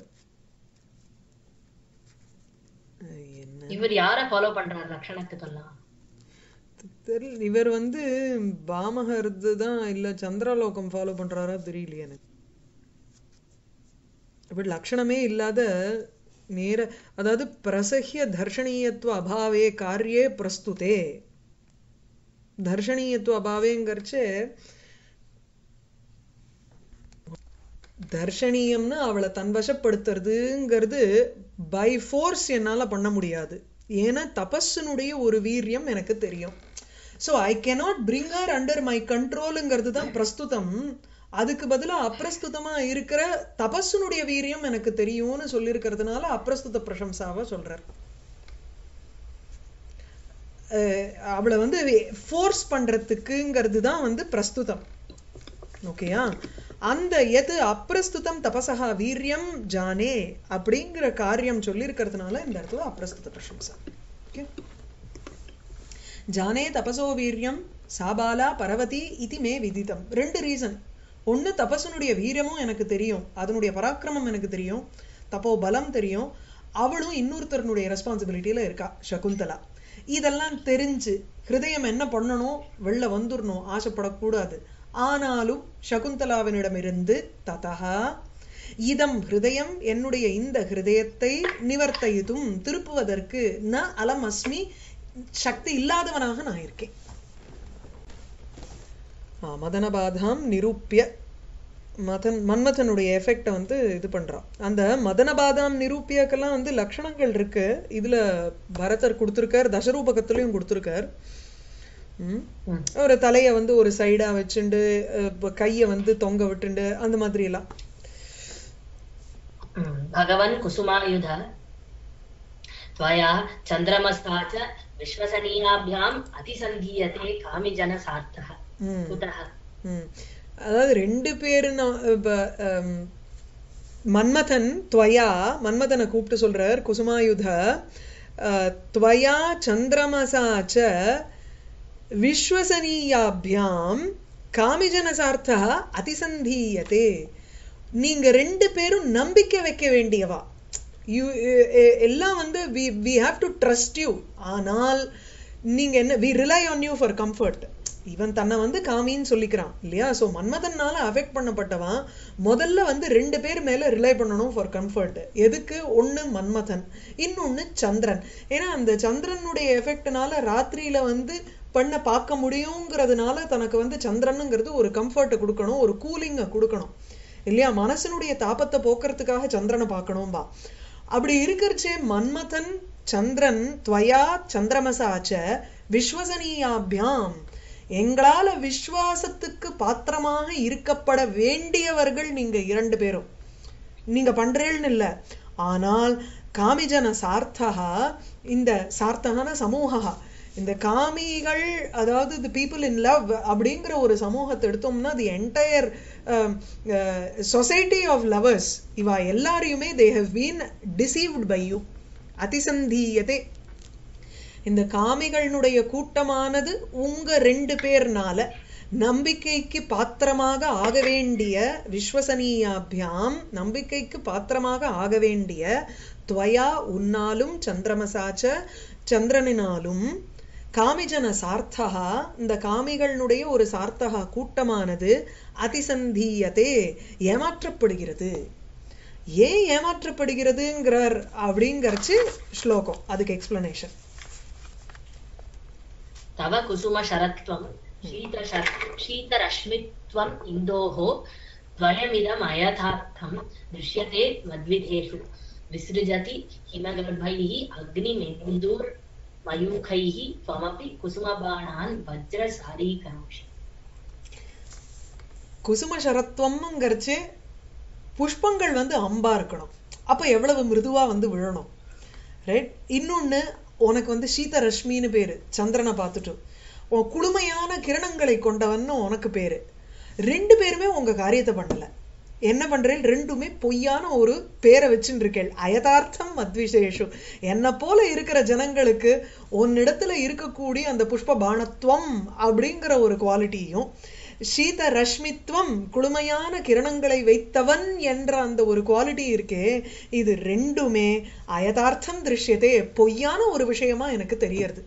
அஹ் என்ன இவர் யார ஃபாலோ பண்றாரு லட்சணத்துக்கெல்லாம் தெரியல இவர் வந்து பாமகர்து தான் இல்ல சந்திரலோகம் ஃபாலோ பண்றாரா தெரியலையே எனக்கு இப்படி லட்சணமே இல்லாத நேர அதாவது பிரசஹ்ய தர்ஷனீயத்துவ அபாவே காரியே பிரஸ்துதே தர்ஷனீயத்துவ அபாவேங்கிறச்சு தர்ஷனீயம்னு அவளை தன்வசப்படுத்துறதுங்கிறது பை ஃபோர்ஸ் என்னால பண்ண முடியாது ஏன்னா தபஸினுடைய ஒரு வீரியம் எனக்கு தெரியும் so I cannot bring her under my கண்ட்ரோலுங்கிறது தான் பிரஸ்துதம் அதுக்கு பதிலா அப்பிரஸ்துதமா இருக்கிற தபஸினுடைய வீரியம் எனக்கு தெரியும்னு சொல்லியிருக்கிறதுனால அப்பிரஸ்துத பிரசம்சாவை சொல்றார் அஹ் அவளை வந்து ஃபோர்ஸ் பண்றதுக்குங்கிறது தான் வந்து பிரஸ்துதம் ஓகேயா அந்த எது அப்பிரஸ்துதம் தபசகா வீரியம் ஜானே அப்படிங்கிற காரியம் சொல்லியிருக்கிறதுனால இந்த இடத்துல அப்பிரஸ்துத பிரசம்சா ஓகே ஜானே தபசோ வீரியம் சாபாலா பரவதி இது மே விதிதம் ரெண்டு ரீசன் ஒண்ணு தபசனுடைய வீரியமும் எனக்கு தெரியும் அதனுடைய பராக்கிரமம் எனக்கு தெரியும் தப்போ பலம் தெரியும் அவளும் இன்னொருத்தருனுடைய ரெஸ்பான்சிபிலிட்டியில இருக்கா சகுந்தலா இதெல்லாம் தெரிஞ்சு ஹிருதயம் என்ன பண்ணணும் வெளில வந்துடணும் ஆசைப்படக்கூடாது ஆனாலும் சகுந்தலாவினிடமிருந்து ததா இதம் ஹிருதயம் என்னுடைய இந்த ஹிருதயத்தை நிவர்த்தயிதும் திருப்புவதற்கு ந அலம் அஸ்மி சக்தி இல்லாதவனாக நான் இருக்கேன் ஆ, மதனபாதாம் நிரூபிய மதன் மன்மதனுடைய எஃபெக்டை வந்து இது பண்றான் அந்த மதனபாதாம் நிரூபியக்கெல்லாம் வந்து லட்சணங்கள் இருக்கு இதுல பரதர் கொடுத்திருக்கார் தசரூபகத்திலையும் கொடுத்திருக்கார் ம் ம். ஒரு தலைய வந்து ஒரு சைடா வச்சுண்டு அஹ், இப்ப கைய வந்து தொங்க விட்டுண்டு அந்த மாதிரி எல்லாம் ம். भगवन् कुसुमायुध त्वया चन्द्रमसा च विश्वसनीयाभ्याम् अतिसन्धीयते कामिजनसार्थः ம் कुतः ம். அதாவது ரெண்டு பேரு நான் இப்ப, ஹம், மன்மதன் துவயா மன்மதனை கூப்பிட்டு சொல்றார் குசுமாயுத அஹ், துவயா சந்திரமசாச்ச விஸ்வசனீயாபியாம் காமிஜனசார்த்தா அதிசந்தீயதே நீங்க ரெண்டு பேரும் நம்பிக்கை வைக்க வேண்டியவா யூ எல்லாம் வந்து we we have to trust you ஆனால் நீங்க என்ன we rely on you for comfort இவன் தன்னை வந்து காமின்னு சொல்லிக்கிறான் இல்லையா ஸோ மன்மதனால அஃபெக்ட் பண்ணப்பட்டவன் முதல்ல வந்து ரெண்டு பேர் மேல ரிலை பண்ணணும் ஃபார் கம்ஃபர்ட் எதுக்கு ஒண்ணு மன்மதன் இன்னொன்னு சந்திரன் ஏன்னா அந்த சந்திரனுடைய எஃபெக்ட்னால ராத்திரியில வந்து பண்ண பார்க்க முடியுங்கிறதுனால தனக்கு வந்து சந்திரனுங்கிறது ஒரு கம்ஃபர்ட்டை கொடுக்கணும் ஒரு கூலிங்கை கொடுக்கணும் இல்லையா மனசனுடைய தாபத்தை போக்குறதுக்காக சந்திரனை பார்க்கணும்பா அப்படி இருக்கிறச்சே மன்மதன் சந்திரன் துவயா சந்திரமசாச்ச விஸ்வசனீயாபியாம் எங்களால விஸ்வாசத்துக்கு பாத்திரமாக இருக்கப்பட வேண்டியவர்கள் நீங்க இரண்டு பேரும் நீங்க பண்றேன்னு இல்ல ஆனால் காமிஜன சார்த்தகா இந்த சார்த்தகன சமூகா இந்த காமிகள் அதாவது தி பீப்புள் இன் லவ் அப்படிங்கிற ஒரு சமூகத்தை எடுத்தோம்னா the entire society of lovers இவா எல்லாரையுமே they have been deceived by you அதிசந்தீயதே இந்த காமிகளுடைய கூட்டமானது உங்க ரெண்டு பேர்னால நம்பிக்கைக்கு பாத்திரமாக ஆக வேண்டிய விஸ்வசனீயாபியாம் நம்பிக்கைக்கு பாத்திரமாக ஆக வேண்டிய துவயா உன்னாலும் சந்திரமசாச்ச சந்திரனினாலும் காமிஜன சார்த்தகா இந்த காமிகளுடைய ஒரு சார்த்தகா கூட்டமானது அதிசந்தீயதே ஏமாற்றப்படுகிறது ஏன் ஏமாற்றப்படுகிறதுங்கிறார் அப்படிங்கறச்சு ஸ்லோகம் அதுக்கு எக்ஸ்பிளனேஷன் तव कुसुमशरत्वं शीतशर शीतरश्मित्वम् इन्दोः द्वयमिदम् अयथार्थं दृश्यते मद्विधेषु विसृजति हिमगर्भैः अग्निमेन्दुर्मयूखैः त्वमपि कुसुमबाणान् वज्रसारीकरोषि குசும சரத்வம்ங்கிறச்சு புஷ்பங்கள் வந்து அம்பா இருக்கணும் அப்ப எவ்வளவு மிருதுவா வந்து விழணும் ரைட் இன்னொன்னு உனக்கு வந்து சீத ரஷ்மின்னு பேரு சந்திரனை பார்த்துட்டு உன் குளுமையான கிரணங்களை கொண்டவன்னு உனக்கு பேரு ரெண்டு பேருமே உங்க காரியத்தை பண்ணல என்ன பண்றேன் ரெண்டுமே பொய்யான ஒரு பேரை வச்சுட்டு இருக்கேள் அயதார்த்தம் அத்விசேஷம் என்ன போல இருக்கிற ஜனங்களுக்கு உன்னிடத்துல இருக்கக்கூடிய அந்த புஷ்ப பானத்துவம் அப்படிங்கிற ஒரு குவாலிட்டியும் சீத ரஷ்மித்வம் குளுமையான கிரணங்களை வைத்தவன் என்ற அந்த ஒரு குவாலிட்டி இருக்கே இது ரெண்டுமே அயதார்த்தம் திருஷ்யத்தே பொய்யான ஒரு விஷயமா எனக்கு தெரியறது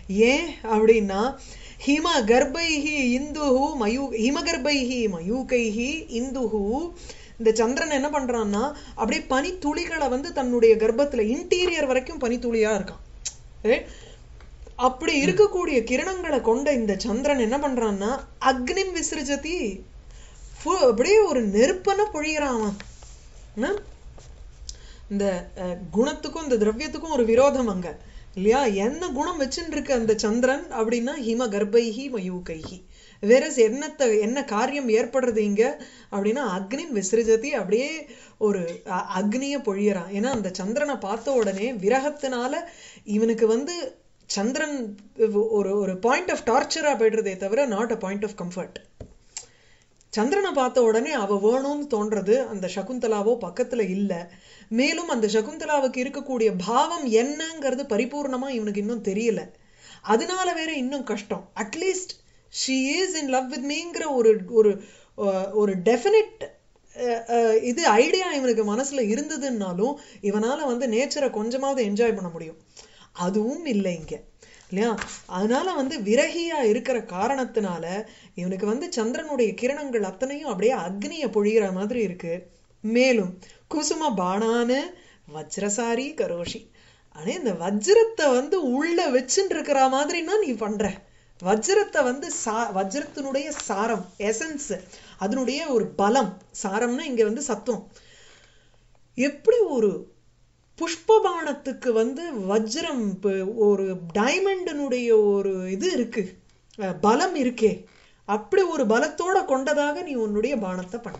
ஏன் அப்படின்னா ஹிம கர்ப்பைஹி இந்துஹு மயூ ஹிமகர்ப்பைஹி மயூகைஹி இந்துஹு இந்த சந்திரன் என்ன பண்றான்னா அப்படியே பனி துளிகளை வந்து தன்னுடைய கர்ப்பத்துல இன்டீரியர் வரைக்கும் பனித்துளியா இருக்கான் Right? அப்படி இருக்கக்கூடிய கிரணங்களை கொண்ட இந்த சந்திரன் என்ன பண்றான்னா அக்னிம் விசிறிஜதி ஃபு- அப்படியே ஒரு நெருப்பன பொழியறான் அவன் என்ன? இந்த அஹ், குணத்துக்கும் இந்த திரவியத்துக்கும் ஒரு விரோதம் அங்க இல்லையா என்ன குணம் வச்சுட்டு இருக்கு அந்த சந்திரன் அப்படின்னா ஹிம கர்ப்பைஹி மயூகைஹி வேற என்னத்த என்ன காரியம் ஏற்படுறது இங்க அப்படின்னா அக்னி விசிறிஜதி அப்படியே ஒரு அ- அக்னிய பொழியறான் ஏன்னா அந்த சந்திரனை பார்த்த உடனே விரகத்தினால இவனுக்கு வந்து சந்திரன் ஒரு ஒரு பாயிண்ட் ஆஃப் டார்ச்சரா போயிடுறதே தவிர not a point of comfort சந்திரனை பார்த்த உடனே அவ வேணும்னு தோன்றது அந்த சகுந்தலாவோ பக்கத்துல இல்ல மேலும் அந்த சகுந்தலாவுக்கு இருக்கக்கூடிய பாவம் என்னங்கிறது பரிபூர்ணமா இவனுக்கு இன்னும் தெரியல அதனால வேற இன்னும் கஷ்டம் at least she is in love with மீங்கிற ஒரு ஒரு அஹ், ஒரு டெஃபினட் இது ஐடியா இவனுக்கு மனசுல இருந்ததுன்னாலும் இவனால வந்து நேச்சரை கொஞ்சமாவது என்ஜாய் பண்ண முடியும் அதுவும் இல்லை இங்க இல்லையா அதனால வந்து விரகியா இருக்கிற காரணத்தினால இவனுக்கு வந்து சந்திரனுடைய கிரணங்கள் அத்தனையும் அப்படியே அக்னிய பொழிகிற மாதிரி இருக்கு மேலும் குசும பாணானு வஜ்ரசாரி கரோஷி ஆனா இந்த வஜ்ரத்தை வந்து உள்ள வச்சுட்டு இருக்கிற மாதிரின்னா நீ பண்ற வஜ்ரத்தை வந்து சா வஜ்ரத்தினுடைய சாரம் எசன்ஸ் அதனுடைய ஒரு பலம் சாரம்னா இங்க வந்து சத்துவம் எப்படி ஒரு புஷ்பபாணத்துக்கு வந்து வஜ்ரம் ப- ஒரு டைமண்டினுடைய ஒரு இது இருக்கு அஹ், பலம் இருக்கே அப்படி ஒரு பலத்தோட கொண்டதாக நீ உன்னுடைய பானத்தை பண்ற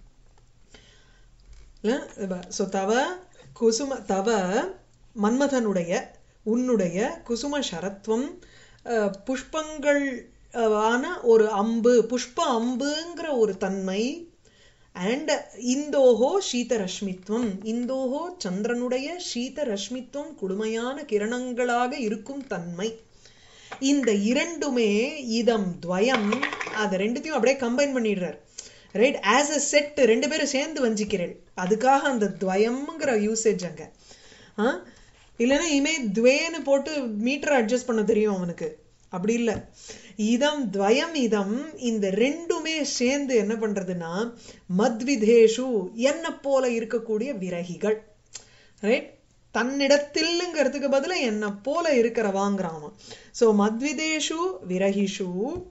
ஸோ தவ குசும தவ மன்மதனுடைய உன்னுடைய குசும சரத்வம் அஹ், புஷ்பங்கள் அஹ், ஆன ஒரு அம்பு புஷ்ப அம்புங்கிற ஒரு தன்மை அண்ட் இந்தோஹோ சீதரஷ்மித்வம் இந்தோஹோ சந்திரனுடைய சீதரஷ்மித்வம் குளுமையான கிரணங்களாக இருக்கும் தன்மை இந்த இரண்டுமே இதம் துவயம் அது ரெண்டுத்தையும் அப்படியே கம்பைன் பண்ணிடுறார் ரைட் ஆஸ் அ செட் ரெண்டு பேரும் சேர்ந்து வஞ்சிக்கிறேன் அதுக்காக அந்த துவயம்ங்கிற யூசேஜ் அங்க ஆ? இல்லைன்னா இமே துவேன்னு போட்டு மீட்டர் அட்ஜஸ்ட் பண்ண தெரியும் அவனுக்கு அப்படி இல்ல இதம் துவயம் இதம் இந்த ரெண்டுமே சேர்ந்து என்ன பண்றதுன்னா மத்விதேஷு என்ன போல இருக்கக்கூடிய விரகிகள் ரைட் தன்னிடத்தில்ங்கிறதுக்கு பதிலா என்ன போல இருக்கிற வாங்குறான் சோ மத்விதேஷு விரகிஷு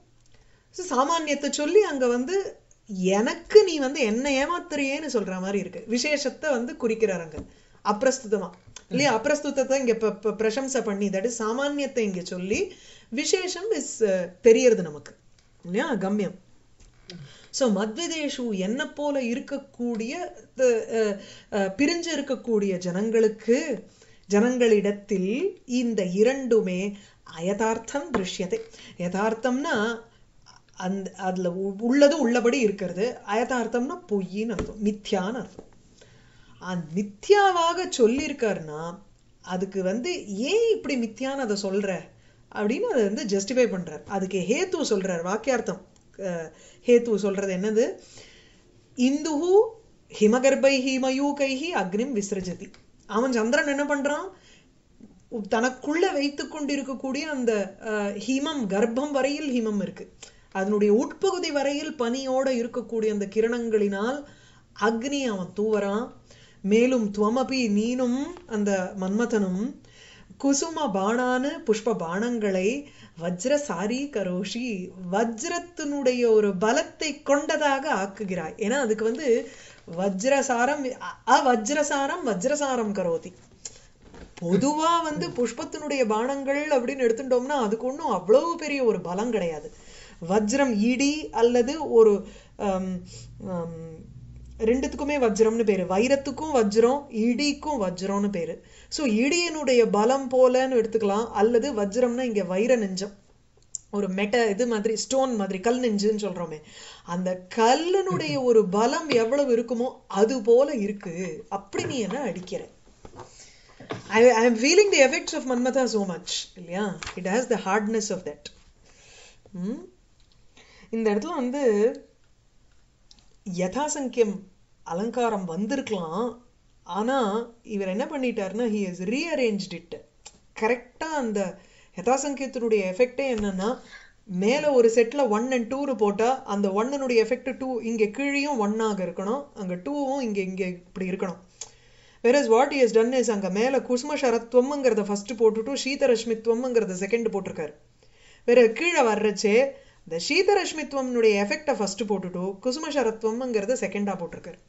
So, சாமானியத்தை சொல்லி அங்க வந்து எனக்கு நீ வந்து என்ன ஏமாத்துறியேன்னு சொல்ற மாதிரி இருக்கு விசேஷத்தை வந்து குறிக்கிறார் அங்க அப்பிரஸ்துதமா இல்லையா அப்பிரஸ்துதத்தை இங்க ப- ப- பிரசம்சை பண்ணி தட் சாமானியத்தை இங்க சொல்லி விசேஷம் இஸ் தெரியறது நமக்கு இல்லையா கம்யம் சோ மத்விதேஷு என்ன போல இருக்கக்கூடிய த- அஹ், அஹ், பிரிஞ்சு இருக்கக்கூடிய ஜனங்களுக்கு ஜனங்களிடத்தில் இந்த இரண்டுமே அயதார்த்தம் திருஷ்யத்தை யதார்த்தம்னா அந்த அதுல உ- உள்ளது உள்ளபடி இருக்கிறது அயதார்த்தம்னா பொய்ன்னு அர்த்தம் மித்யான்னு அர்த்தம் அந்த மித்யாவாக சொல்லியிருக்காருன்னா அதுக்கு வந்து ஏன் இப்படி மித்யான்னு அதை சொல்ற அப்படின்னு அதை வந்து ஜஸ்டிஃபை பண்றார் அதுக்கு ஹேத்து சொல்றார் வாக்கியார்த்தம் அஹ், ஹேத்து சொல்றது என்னது இந்துஹு ஹிமகர்ப்பைஹி மயூகைஹி அக்னிம் விசிருஜதி அவன் சந்திரன் என்ன பண்றான் உ- தனக்குள்ள வைத்துக் கொண்டிருக்கக்கூடிய அந்த அஹ், ஹிமம் கர்ப்பம் வரையில் ஹிமம் இருக்கு அதனுடைய உட்பகுதி வரையில் பனியோட இருக்கக்கூடிய அந்த கிரணங்களினால் அக்னி அவன் தூவறான் மேலும் துவமபி நீனும் அந்த மன்மதனும் குசும பாணான புஷ்ப பாணங்களை வஜ்ர சாரி கரோஷி வஜ்ரத்தினுடைய ஒரு பலத்தை கொண்டதாக ஆக்குகிறாய் ஏன்னா அதுக்கு வந்து வஜ்ரசாரம் அ- அவஜ்ரசாரம் வஜ்ரசாரம் கரோதி பொதுவா வந்து புஷ்பத்தினுடைய பானங்கள் அப்படின்னு எடுத்துட்டோம்னா அதுக்கு ஒண்ணும் அவ்வளவு பெரிய ஒரு பலம் கிடையாது வஜ்ரம் இடி அல்லது ஒரு ஆம், ஆம், ரெண்டுத்துக்குமே வஜ்ரம்னு பேரு வைரத்துக்கும் வஜ்ரம் இடிக்கும் வஜ்ரம்னு பேரு சோ இடியினுடைய பலம் போலன்னு எடுத்துக்கலாம் அல்லது வஜ்ரம்னா இங்க வைர நெஞ்சம் ஒரு மெட்ட இது மாதிரி ஸ்டோன் மாதிரி கல் நெஞ்சுன்னு சொல்றோமே அந்த கல்லினுடைய ஒரு பலம் எவ்வளவு இருக்குமோ அது போல இருக்கு அப்படி நீ என்ன அடிக்கிற I, I am feeling the effects of Manmatha so much. இல்லையா it has the hardness of that. ம்? இந்த இடத்துல வந்து யதாசங்கியம் அலங்காரம் வந்திருக்கலாம் ஆனா இவர் என்ன பண்ணிட்டாருன்னா he has rearranged it கரெக்டா அந்த யதாசங்கேத்தினுடைய எஃபெக்டே என்னன்னா மேல ஒரு செட்ல ஒன் அண்ட் டூரு போட்டா அந்த ஒன்னுடைய எஃபெக்ட் டூ இங்க கீழேயும் ஒன்னாக இருக்கணும் அங்க டூவும் இங்க இங்க இப்படி இருக்கணும் versus what is done is அங்க மேல குசும சரத்வம்ங்கிறத ஃபர்ஸ்ட் போட்டுட்டு சீதரஷ்மித்வம்ங்கிறத செகண்ட் போட்டிருக்காரு வேற கீழே வர்றச்சே இந்த சீதரஷ்மித்வம்னுடைய எஃபெக்டை ஃபர்ஸ்ட் போட்டுட்டு குசும சரத்வம்ங்கிறத செகண்டா போட்டிருக்காரு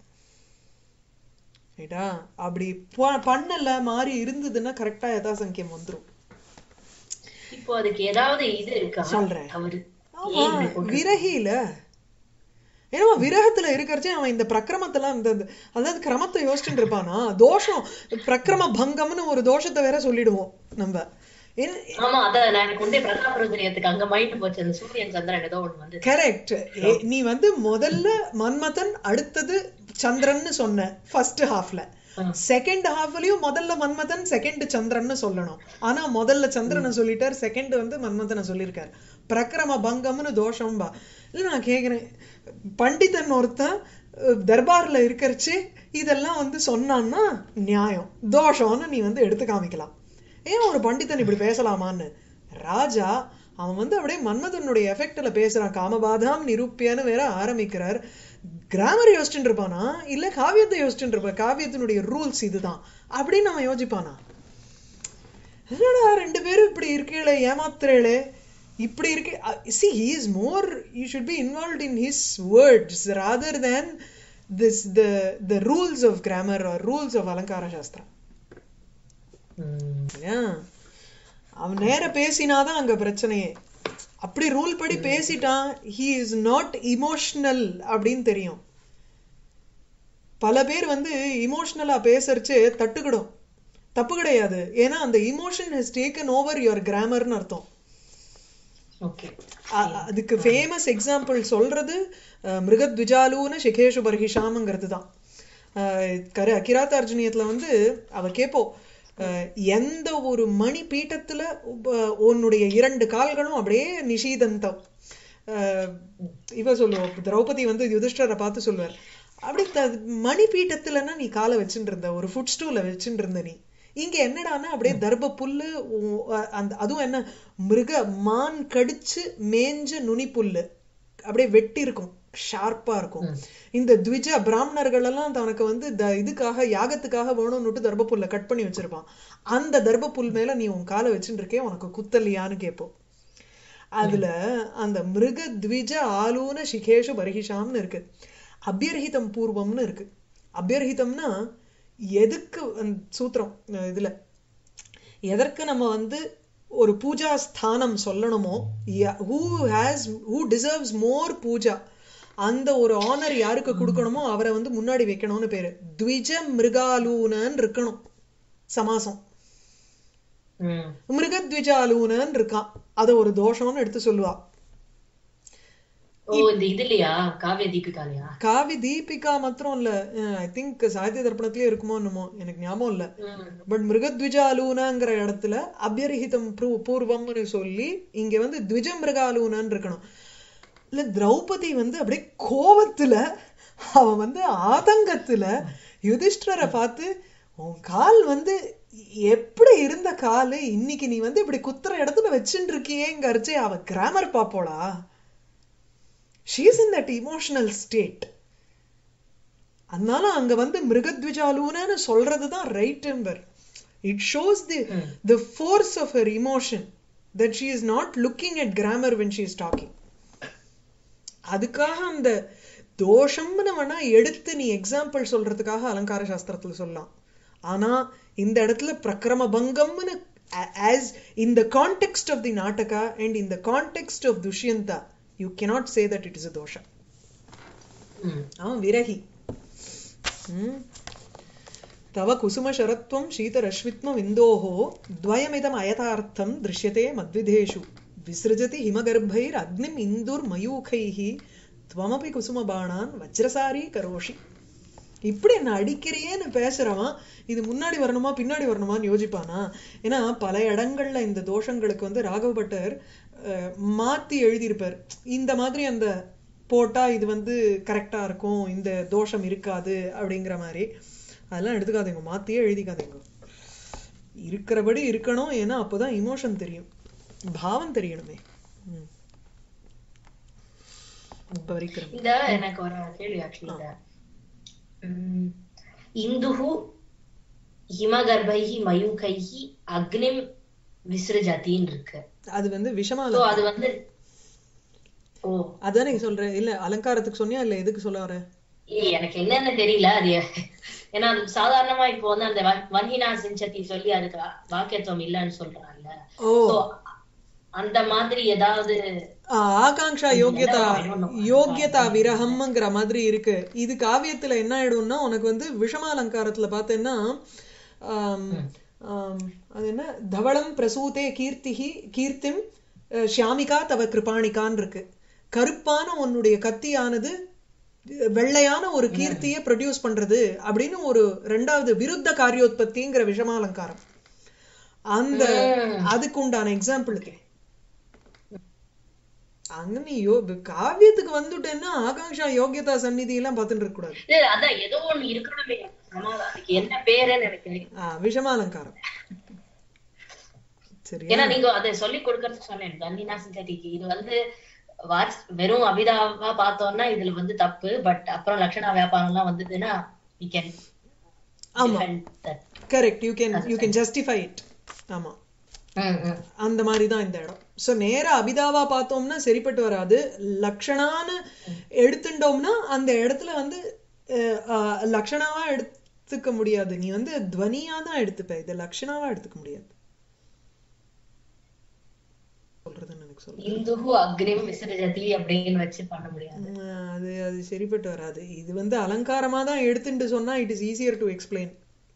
ரைட்டா அப்படி ப- பண்ணல மாறி இருந்ததுன்னா கரெக்டா யதாசங்கியம் வந்துரும் இப்போ அதுக்கு ஏதாவது இது இருக்கா சொல்றேன். அவரு ஆமா ஏன் இப்படி போட்டு- விரகில ஏன்னா விரகத்துல இருக்கிறச்சே அவன் இந்த பிரக்கிரமத்தெல்லாம் இந்த இந்த- அதாவது கிரமத்தை யோசிச்சுட்டு இருப்பானா தோஷம் பிரக்கிரம பங்கம்னு ஒரு தோஷத்தை வேற சொல்லிடுவோம் நம்ம ஏன்- ஆமா அத நான் எனக்கு உண்டே பிரதாபருத்ரியத்துக்கு அங்க மைண்ட் போச்சு அந்த சூரியன் சந்திரன் ஏதோ ஒண்ணு வந்து கரெக்ட் நீ வந்து முதல்ல மன்மதன் அடுத்தது சந்திரன்னு சொன்ன ஃபர்ஸ்ட் ஹாஃப்ல செகண்ட் ஹாஃப்லயும் முதல்ல மன்மதன் செகண்ட் சந்திரன்னு சொல்லணும் ஆனா முதல்ல சந்திரனை சொல்லிட்டார் செகண்ட் வந்து மன்மதனை சொல்லியிருக்காரு பிரக்கிரம பங்கம்னு தோஷம்பா இல்ல நான் கேக்குறேன் பண்டிதன் ஒருத்தன் அஹ், தர்பார்ல இருக்கறச்சு இதெல்லாம் வந்து சொன்னான்னா நியாயம் தோஷம்னு நீ வந்து எடுத்து காமிக்கலாம் ஏன் ஒரு பண்டிதன் இப்படி பேசலாமான்னு ராஜா அவன் வந்து அப்படியே மன்மதனுடைய எஃபெக்ட்ல பேசுறான் காமபாதாம் நிரூபியன்னு வேற ஆரம்பிக்கிறார் கிராமர் யோசிச்சுட்டு இருப்பானா இல்ல காவியத்தை யோசிச்சுட்டு இருப்பான் காவியத்தினுடைய ரூல்ஸ் இதுதான் அப்படின்னு அவன் யோசிப்பானா என்னடா ரெண்டு பேரும் இப்படி இருக்கீங்களே ஏமாத்துறேளே இப்படி இருக்கு சி he is more you should be involved in his words rather than this the the rules of grammar or rules of அலங்கார சாஸ்திரம் ம். ஏன்? அவன் நேர பேசினாதான் அங்க பிரச்சனையே அப்படி ரூல் படி பேசிட்டான் he is not emotional அப்படின்னு தெரியும் பல பேர் வந்து இமோஷனலா பேசறச்சு தட்டுக்கிடும் தப்பு கிடையாது ஏன்னா அந்த emotion has taken over your கிராமர்னு அர்த்தம் ஓகே அ- அதுக்கு ஃபேமஸ் எக்ஸாம்பிள் சொல்றது அஹ், மிருகத்விஜாலுன்னு சிகேஷு பர்ஹிஷாம்ங்கிறது தான் அஹ், கரு அகிராத்தார்ஜுனியத்துல வந்து அவ கேப்போம் அஹ், எந்த ஒரு மணி பீட்டத்துல உப- உன்னுடைய இரண்டு கால்களும் அப்படியே நிஷீதந்தம் அஹ், இவ சொல்லுவோம் திரௌபதி வந்து யுதிஷ்டரை பார்த்து சொல்லுவார் அப்படி த மணி பீட்டத்துலன்னா நீ காலை வச்சுட்டு இருந்த ஒரு ஃபுட் ஸ்டூல வச்சுட்டு இருந்த நீ இங்க என்னடான்னா அப்படியே தர்ப புல்லு உ- அ- அந்த அதுவும் என்ன மிருக மான் கடிச்சு மேஞ்ச நுனி புல்லு அப்படியே வெட்டி இருக்கும் ஷார்ப்பா இருக்கும் இந்த த்விஜ பிராமணர்கள் எல்லாம் தனக்கு வந்து த- இதுக்காக யாகத்துக்காக வேணும்னுட்டு தர்ப புல்ல கட் பண்ணி வச்சிருப்பான் அந்த தர்ப புல் மேல நீ உன் காலை வச்சுட்டு இருக்கே உனக்கு குத்தலையான்னு கேட்போம் அதுல அந்த மிருக த்விஜ ஆலூன சிகேஷு பர்ஹிஷாம்னு இருக்கு அபியர்ஹிதம் பூர்வம்னு இருக்கு அபியர்ஹிதம்னா எதுக்கு அந்த சூத்திரம் அஹ் இதுல எதற்கு நம்ம வந்து ஒரு பூஜா ஸ்தானம் சொல்லணுமோ who has who deserves more puja அந்த ஒரு ஆனர் யாருக்கு கொடுக்கணுமோ அவரை வந்து முன்னாடி வைக்கணும்னு பேரு த்விஜ மிருகாலூனன்னு இருக்கணும் சமாசம் ம் மிருகத்விஜாலூனன்னு இருக்கான் அத ஒரு தோஷம்னு எடுத்து சொல்லுவா ஓ இந்த இது இல்லையா காவிய தீபிகாலையா காவி தீபிகா மாத்திரம் இல்ல ஐ திங்க் சாகித்ய தர்ப்பணத்திலே இருக்குமோ என்னமோ எனக்கு ஞாபகம் இல்ல ம் பட் மிருகத்விஜாலூனாங்கிற இடத்துல அபியர்ஹிதம் பூ- பூர்வம்னு சொல்லி இங்க வந்து த்விஜ மிருகாலூனான்னு இருக்கணும் இல்ல திரௌபதி வந்து அப்படியே கோவத்துல அவன் வந்து ஆதங்கத்துல யுதிஷ்டரை பார்த்து உன் கால் வந்து எப்படி இருந்த காலு இன்னைக்கு நீ வந்து இப்படி குத்துற இடத்துல வச்சுட்டு இருக்கியேங்கரிச்சே அவ கிராமர் பாப்போளா she's in that emotional state அதனால அங்க வந்து மிருகத்விஜாலூனன்னு சொல்றதுதான் ரைட் என்பர் it shows the the force of her emotion that she is not looking at grammar when she is talking அதுக்காக அந்த தோஷம்னு வேணா எடுத்து நீ எக்ஸாம்பிள் சொல்றதுக்காக அலங்கார சாஸ்திரத்துல சொல்லலாம் ஆனா இந்த இடத்துல பிரக்கிரம பங்கம்னு as in the context of the நாடகா and in the context of துஷ்யந்தா you cannot say that it is a dosha ம் அவன் விரகி ம். தவ குசுமशरत्वं शीतरश्मित्वम् इन्दोः द्वयमिदम् अयथार्थं दृश्यते मद्विधेषु विसृजति हिमगर्भैरग्निम् इन्दुर्मयूखैः त्वमपि कुसुमबाणान् वज्रसारी करोषि இப்படி என்ன அடிக்கிறியேன்னு பேசுறவன் இது முன்னாடி வரணுமா பின்னாடி வரணுமான்னு யோசிப்பானா ஏன்னா பல இடங்கள்ல இந்த தோஷங்களுக்கு வந்து ராகவ பட்டர் அஹ், மாத்தி எழுதியிருப்பார் இந்த மாதிரி அந்த போட்டா இது வந்து கரெக்டா இருக்கும் இந்த தோஷம் இருக்காது அப்படிங்கிற மாதிரி அதெல்லாம் எடுத்துக்காதீங்க மாத்தியே எழுதிக்காதீங்க இருக்கிறபடி இருக்கணும் ஏன்னா அப்போதான் இமோஷன் தெரியும் பாவம் தெரியணுமே ம். பரிக்கிரம் இந்த எனக்கு ஒரு கேள்வி ஆக்சுவலி இந்த உம், இந்துஹு ஹிமகர்பைஹி மயூகைஹி அக்னிம் விசிருஜதின்னு இருக்கு அது வந்து விஷமா சோ அது வந்து ஓ அதான் நீங்க சொல்ற இல்ல அலங்காரத்துக்கு சொன்னியா இல்ல எதுக்கு சொல்ல வர ஏய், எனக்கு என்னன்னு தெரியல அது ஏன்னா அது சாதாரணமா இப்போ வந்து அந்த வ- வன்ஹினா சிஞ்சதி சொல்லி அதுக்கு வா- வாக்கியத்துவம் இல்லைன்னு சொல்றாங்கல்ல ஓ So, அந்த மாதிரி ஏதாவது ஆ, ஆகாங்ஷா யோக்கியதா யோக்கியதா விரகம்ங்கிற மாதிரி இருக்கு இது காவியத்துல என்ன ஆயிடும்னா உனக்கு வந்து விஷமாலங்காரத்துல பார்த்தேன்னா ஆம், ஆம், அது என்ன தவளம் பிரசூதே கீர்த்திஹி கீர்த்திம் அஹ், ஷியாமிகா தவ கிருபாணிகான்னு இருக்கு கருப்பான உன்னுடைய கத்தியானது அஹ், வெள்ளையான ஒரு கீர்த்தியை ப்ரொடியூஸ் பண்றது அப்படின்னு ஒரு ரெண்டாவது விருத்த காரியோத்பத்திங்கிற விஷமாலங்காரம் அந்த அதுக்கு உண்டான எக்ஸாம்பிளுக்கு அங்க நீ யோ காவியத்துக்கு வந்துட்டேன்னா ஆகாங்ஷா யோகியதா சந்நிதி எல்லாம் பார்த்துட்டு இருக்க கூடாது இல்ல, அதான் ஏதோ ஒண்ணு இருக்கணுமே சமாதானம். அதுக்கு என்ன பேருன்னு எனக்கு தெரியும் ஆ, விஷமாலங்காரம் சரியா ஏன்னா நீங்க அதை சொல்லி கொடுக்கறதுக்கு சொன்னேன் கன்னினா சிந்தட்டிக்கு இது வந்து வாட்ஸ் வெறும் அபிதாவா பார்த்தோம்னா இதுல வந்து தப்பு பட் அப்புறம் லட்சணா வியாபாரம் எல்லாம் வந்ததுன்னா we can ஆமா defend that. Correct you can you can justify it ஆமா ம், ம். அந்த மாதிரி தான் இந்த இடம் சோ நேரா அபிதாவா பார்த்தோம்னா சரிப்பட்டு வராது லக்ஷணான்னு எடுத்துட்டோம்னா அந்த இடத்துல வந்து அஹ், அஹ், லக்ஷணாவா எடுத்துக்க முடியாது நீ வந்து துவனியா தான் எடுத்துப்ப இதை லக்ஷணாவா எடுத்துக்க முடியாது சொல்றதுன்னு எனக்கு சொல்ல இந்துஹு அக்னிம் விசர்ஜதி அப்படின்னு வச்சு பண்ண முடியாது உம், அது அது சரிப்பட்டு வராது இது வந்து அலங்காரமா தான் எடுத்துட்டு சொன்னா it is easier to explain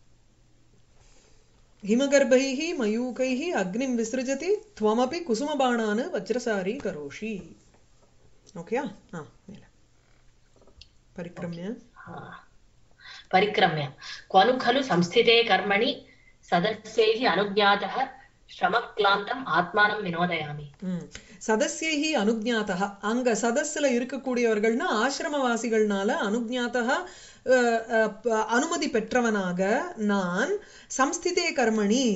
हिमगर्भैः मयूकैः अग्निं विसृजति त्वमपि कुसुमबाणान् वज्रसारी करोषि ओके हा मेल परिक्रम्य हा. परिक्रम्य क्वनु खलु संस्थिते कर्मणि सदस्यैः अनुज्ञातः श्रमक्लान्तम् आत्मानं विनोदयामि ம் சதஸ்யைஹி அனுஜ்ஞாதः அங்க சதஸ்ல இருக்கக்கூடியவர்கள்னா ஆசிரமவாசிகள்னால அனுஜ்ஞாதः அஹ், அஹ், ப- அனுமதி பெற்றவனாக நான் சம்ஸ்திதே கர்மணி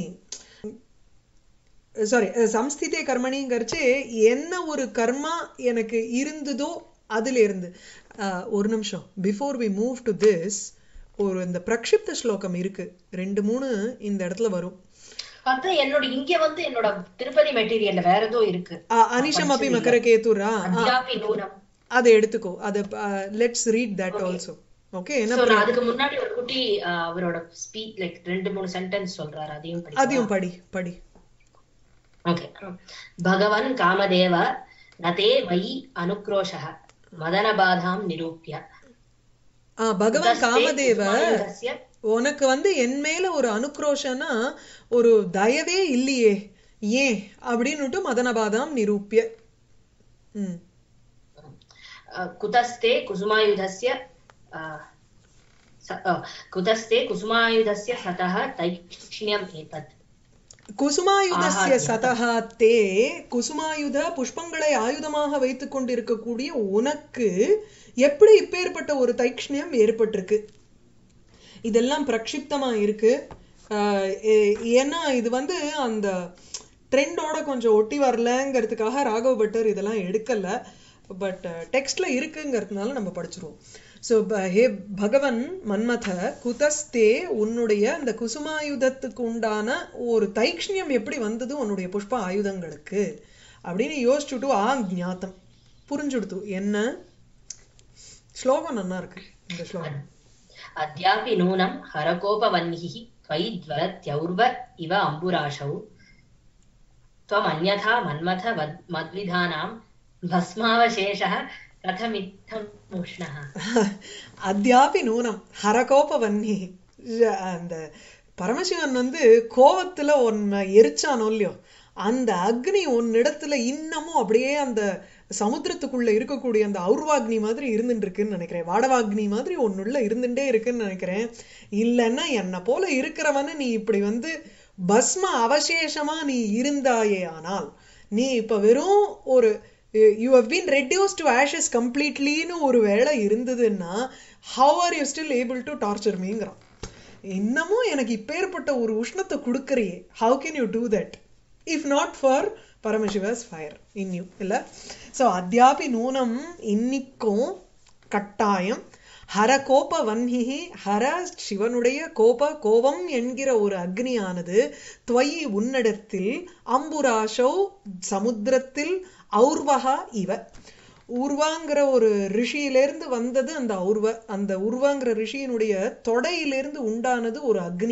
சாரி சம்ஸ்திதே கர்மணிங்கிறச்சு என்ன ஒரு கர்மா எனக்கு இருந்ததோ அதுல இருந்து அஹ், ஒரு நிமிஷம் before we move to this ஒரு இந்த பிரக்ஷிப்த ஸ்லோகம் இருக்கு ரெண்டு மூணு இந்த இடத்துல வரும் அது என்னோட இங்க வந்து என்னோட திருப்பதி மெட்டீரியல்ல வேற ஏதோ இருக்கு அ- அனிஷம் அப்பி மக்கரகேதுரா அத்தியாபி நூனம் அதை எடுத்துக்கோ அதை let's read that also okay என்ன So, நான் அதுக்கு முன்னாடி ஒரு குட்டி அஹ், அவரோட ஸ்பீச் லைக் ரெண்டு மூணு சென்டென்ஸ் சொல்றாரு அதையும் படி அதையும் படி படி ஓகே பகவன் காமதேவ நதே மயி அனுக்ரோஷः மதனபாதாம் நிரூப்ய ஆ பகவான் காமதேவ குசுமாயுதஸ்ய உனக்கு வந்து என் மேல ஒரு அனுக்ரோஷனா ஒரு தயவே இல்லையே ஏன் அப்படின்னுட்டு மதனபாதாம் நிரூபிய ம் अ, कुतस्ते कुसुमायुधस्य अ, स- अ, कुतस्ते कुसुमायुधस्य सतः तैक्ष्ण्यम् एतत् குசுமாயுதஸ்ய சதஹா தே குசுமாயுத புஷ்பங்களை ஆயுதமாக வைத்துக் கொண்டிருக்கக்கூடிய உனக்கு எப்படி இப்பேற்பட்ட ஒரு தைக்ஷ்ணியம் ஏற்பட்டிருக்கு இதெல்லாம் பிரக்ஷிப்தமா இருக்கு ஆஹ் ஏ- ஏன்னா இது வந்து அந்த ட்ரெண்டோட கொஞ்சம் ஒட்டி வரலங்கிறதுக்காக ராகவ பட்டர் இதெல்லாம் எடுக்கல பட் டெக்ஸ்ட்ல இருக்குங்கிறதுனால நம்ம படிச்சிருவோம் ஸோ ஹே பகவன் மன்மத குதஸ்தே உன்னுடைய அந்த குசுமாயுதத்துக்கு உண்டான ஒரு தைக்ஷ்ணியம் எப்படி வந்தது உன்னுடைய புஷ்ப ஆயுதங்களுக்கு அப்படின்னு யோசிச்சுட்டு ஆ ஞாத்தம் புரிஞ்சுடுத்து என்ன ஸ்லோகம் நல்லா இருக்கு இந்த ஸ்லோகம் अद्यापि नूनं हरकोपवह्निः त्वयि ज्वलत्यौर्व इव अम्बुराशौ त्वमन्यथा मन्मथ वद्- मद्विधानां भस्मावशेषः कथमित्थम् उष्णः அத்தியாபி நூனம் ஹரகோபவன்னி அந்த பரமசிவன் வந்து கோவத்துல உன்னை எரிச்சானோ இல்லையோ அந்த அக்னி உன்னிடத்துல இன்னமும் அப்படியே அந்த சமுத்திரத்துக்குள்ள இருக்கக்கூடிய அந்த ஔர்வாக்னி மாதிரி இருந்துட்டு இருக்குன்னு நினைக்கிறேன் வாடவாக்னி மாதிரி ஒன்னுள்ள இருந்துட்டே இருக்குன்னு நினைக்கிறேன் இல்லைன்னா என்னை போல இருக்கிறவன்னு நீ இப்படி வந்து பஸ்ம அவசேஷமா நீ இருந்தாயே ஆனால் நீ இப்ப வெறும் ஒரு you have been reduce to ashes கம்ப்ளீட்லின்னு ஒரு வேளை இருந்ததுன்னா how are you still able to torture மீங்கிறான் இன்னமும் எனக்கு இப்பேற்பட்ட ஒரு உஷ்ணத்தை கொடுக்கறியே how can you do that if not for Paramashiva's fire in you இல்லை ஸோ அத்தியாபி நூனம் இன்னிக்கும் கட்டாயம் ஹர கோப வன்ஹிஹி ஹர சிவனுடைய கோப கோபம் என்கிற ஒரு அக்னியானது துவயி உன்னிடத்தில் அம்புராஷோ சமுத்திரத்தில் ஔர்வகா இவ உருவாங்கிற ஒரு ரிஷியிலிருந்து வந்தது அந்த உருவ அந்த உருவாங்கிற ரிஷியினுடைய தொடையிலிருந்து உண்டானது ஒரு அக்னி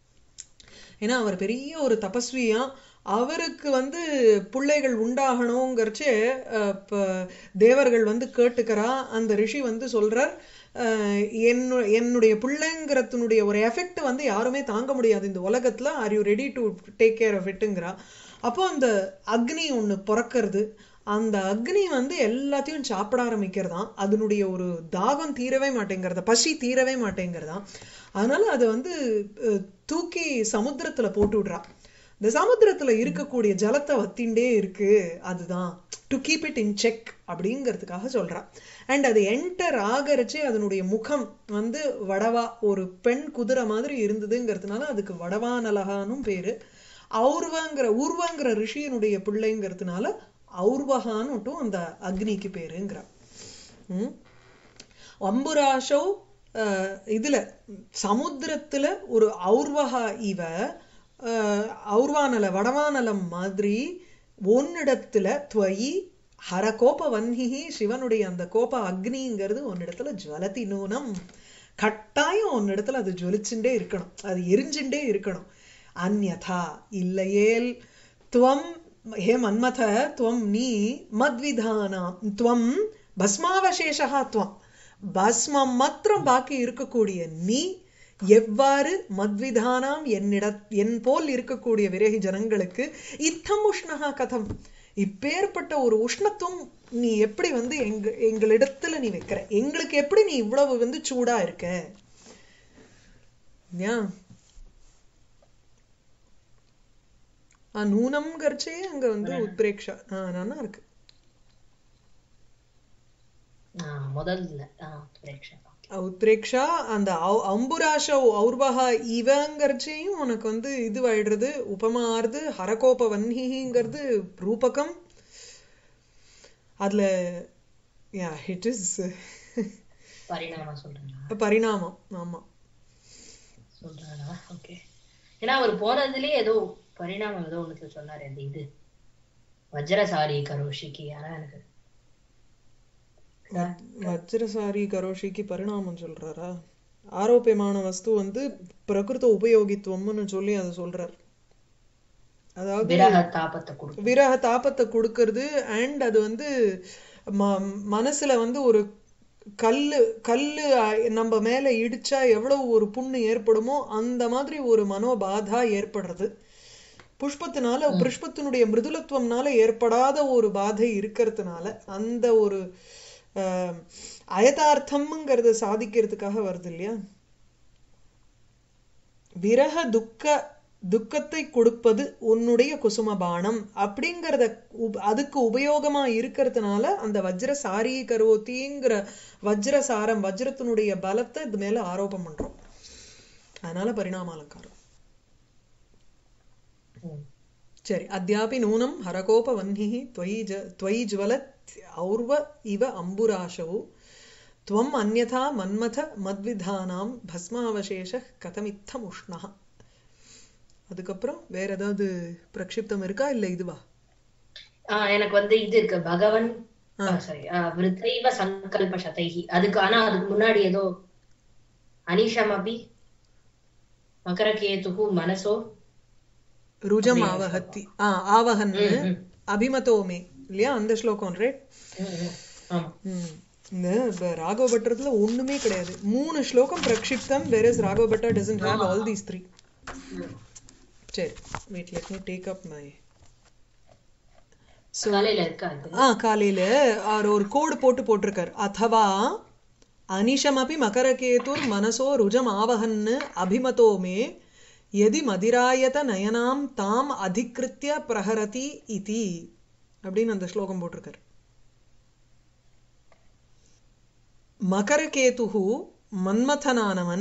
ஏன்னா அவர் பெரிய ஒரு தபஸ்வியா அவருக்கு வந்து பிள்ளைகள் உண்டாகணுங்கிறச்சே அஹ், இப்ப தேவர்கள் வந்து கேட்டுக்கிறா அந்த ரிஷி வந்து சொல்றார் அஹ், என்னு என்னுடைய பிள்ளைங்கிறதுனுடைய ஒரு எஃபெக்ட் வந்து யாருமே தாங்க முடியாது இந்த உலகத்துல are you ready to take care of இட்டுங்கிறா அப்போ அந்த அக்னி ஒண்ணு பிறக்கிறது அந்த அக்னி வந்து எல்லாத்தையும் சாப்பிட ஆரம்பிக்கிறதாம் அதனுடைய ஒரு தாகம் தீரவே மாட்டேங்கிறதா பசி தீரவே மாட்டேங்கிறதாம் அதனால அதை வந்து அஹ், தூக்கி சமுத்திரத்துல போட்டு விடுறா இந்த சமுத்திரத்துல இருக்கக்கூடிய ஜலத்தை வத்திண்டே இருக்கு அதுதான் to keep it in check அப்படிங்கிறதுக்காக சொல்றா அண்ட் அது என்டர் ஆகறச்சே அதனுடைய முகம் வந்து வடவா ஒரு பெண் குதிரை மாதிரி இருந்ததுங்கிறதுனால அதுக்கு வடவானலகானும் பேரு ஔர்வங்கிற ஊர்வங்கிற ரிஷியனுடைய பிள்ளைங்கிறதுனால ஔர்வகான்னுட்டும் அந்த அக்னிக்கு பேருங்கிறா ம் அம்புராஷோ அஹ், இதுல சமுத்திரத்துல ஒரு ஔர்வகா இவ அஹ், ஔர்வானல வடவானலம் மாதிரி ஒன்னிடத்துல துவயி ஹர கோப வன்ஹிஹி சிவனுடைய அந்த கோப அக்னிங்கிறது ஒன்னிடத்துல ஜுவலதி நூனம் கட்டாயம் ஒன்னிடத்துல அது ஜொலிச்சுட்டே இருக்கணும் அது எரிஞ்சுட்டே இருக்கணும் அந்யதா இல்லையேல் துவம் ஹே மன்மத துவம் நீ மத்விதானாம் துவம் பஸ்மாவசேஷா துவம் பஸ்மம் மாத்திரம் பாக்கி இருக்கக்கூடிய நீ எவ்வாறு மத்விதானாம் என்னிட என் போல் இருக்கக்கூடிய விரகி ஜனங்களுக்கு இத்தம் உஷ்ணகா கதம் இப்பேற்பட்ட ஒரு உஷ்ணத்துவம் நீ எப்படி வந்து எங்க எங்களிடத்துல நீ வைக்கிற எங்களுக்கு எப்படி நீ இவ்வளவு வந்து சூடா இருக்க ஏன் ஆ, நூனம்ங்கிறச்சே அங்க வந்து உத்பிரேக்ஷா ஆ, நல்லா இருக்கு ஆஹ் முதல்ல ஆஹ் பிரேக்ஷா உத்ரேக்ஷா அந்த ஔ- அம்புராஷ ஔர்வகா இவங்கிறச்சையும் உனக்கு வந்து இதுவாயிடுறது உபமாறுது ஹரகோப வன்ஹிங்கிறது ரூபகம் அதுல யா இட் இஸ் பரிணாமம் சொல்றேன் பரிணாமம் ஆமா சொல்றாரா ஓகே ஏன்னா அவர் போனதுலயே ஏதோ பரிணாமம் ஏதோ ஒண்ணுத்துல சொன்னாரு அந்த இது வஜ்ரசாரி கரோஷிக்கு ஆனா எனக்கு வஜ்ரசாரி கரோஷிக்கு பரிணாமம் சொல்றாரா ஆரோப்பியமான வஸ்து வந்து பிரகிருத உபயோகித்துவம்னு சொல்லி அதை சொல்றார் அதாவது விரக தாபத்தை கொடுக்கும் விரக தாபத்தை கொடுக்கறது அண்ட் அது வந்து ம- மனசுல வந்து ஒரு கல்லு கல்லு அ- நம்ம மேல இடிச்சா எவ்வளவு ஒரு புண்ணு ஏற்படுமோ அந்த மாதிரி ஒரு மனோபாதா ஏற்படுறது புஷ்பத்தினால புஷ்பத்தினுடைய மிருதுலத்துவம்னால ஏற்படாத ஒரு பாதை இருக்கிறதுனால அந்த ஒரு அஹ், அயதார்த்தம்ங்கிறத சாதிக்கிறதுக்காக வருது இல்லையா விரக துக்க துக்கத்தை கொடுப்பது உன்னுடைய குசும பானம் அப்படிங்கறத உப- அதுக்கு உபயோகமா இருக்கிறதுனால அந்த வஜ்ர சாரி கரோத்திங்கிற வஜ்ரசாரம் வஜ்ரத்தினுடைய பலத்தை இது மேல ஆரோபம் பண்றோம் அதனால பரிணாம அலங்காரம் ம். சரி அத்தியாபி நூனம் ஹரகோப வன்னிः त्वयि ज त्वयि ज्वलत् और्व इव अम्बुराशौ त्वम् अन्यथा मन्मथ मद्विधानां भस्मावशेषः कथमित्थम् उष्णः அதுக்கப்புறம் வேற ஏதாவது பிரக்ஷிப்தம் இருக்கா இல்ல இதுவா ஆஹ் எனக்கு வந்து இது இருக்கு பகவன் சாரி விருத்தைவ சங்கல்ப சதைஹி அதுக்கு ஆனா அதுக்கு முன்னாடி ஏதோ அனிஷம் அபி மகரகேதுகு மனசோ ருஜம் ஆவஹத்தி ஆ ஆவஹன் ம், ம். அபிமதோமே இல்லையா அந்த ஸ்லோகம் ரைட் ம், ம். ஆமா இந்த ப- ராகவ பட்டரத்துல ஒண்ணுமே கிடையாது மூணு ஸ்லோகம் பிரக்ஷிப்தம் versus Raghava Bhattar doesn't have all these three ம். சரி wait let me take up my காலையில இருக்கா அது ஆ காலையில அவர் ஒரு கோடு போட்டு போட்டிருக்கார் அதவா அனிஷமபி மகரகேதுர் மனசோ ருஜம் ஆவஹன்னு அபிமதோ மே எதி மதிராயத நயனாம் தாம் அதிகிருத்திய பிரஹரதி இதி அப்படின்னு அந்த ஸ்லோகம் போட்டிருக்கார் மகரகேதுஹு மன்மதனானவன்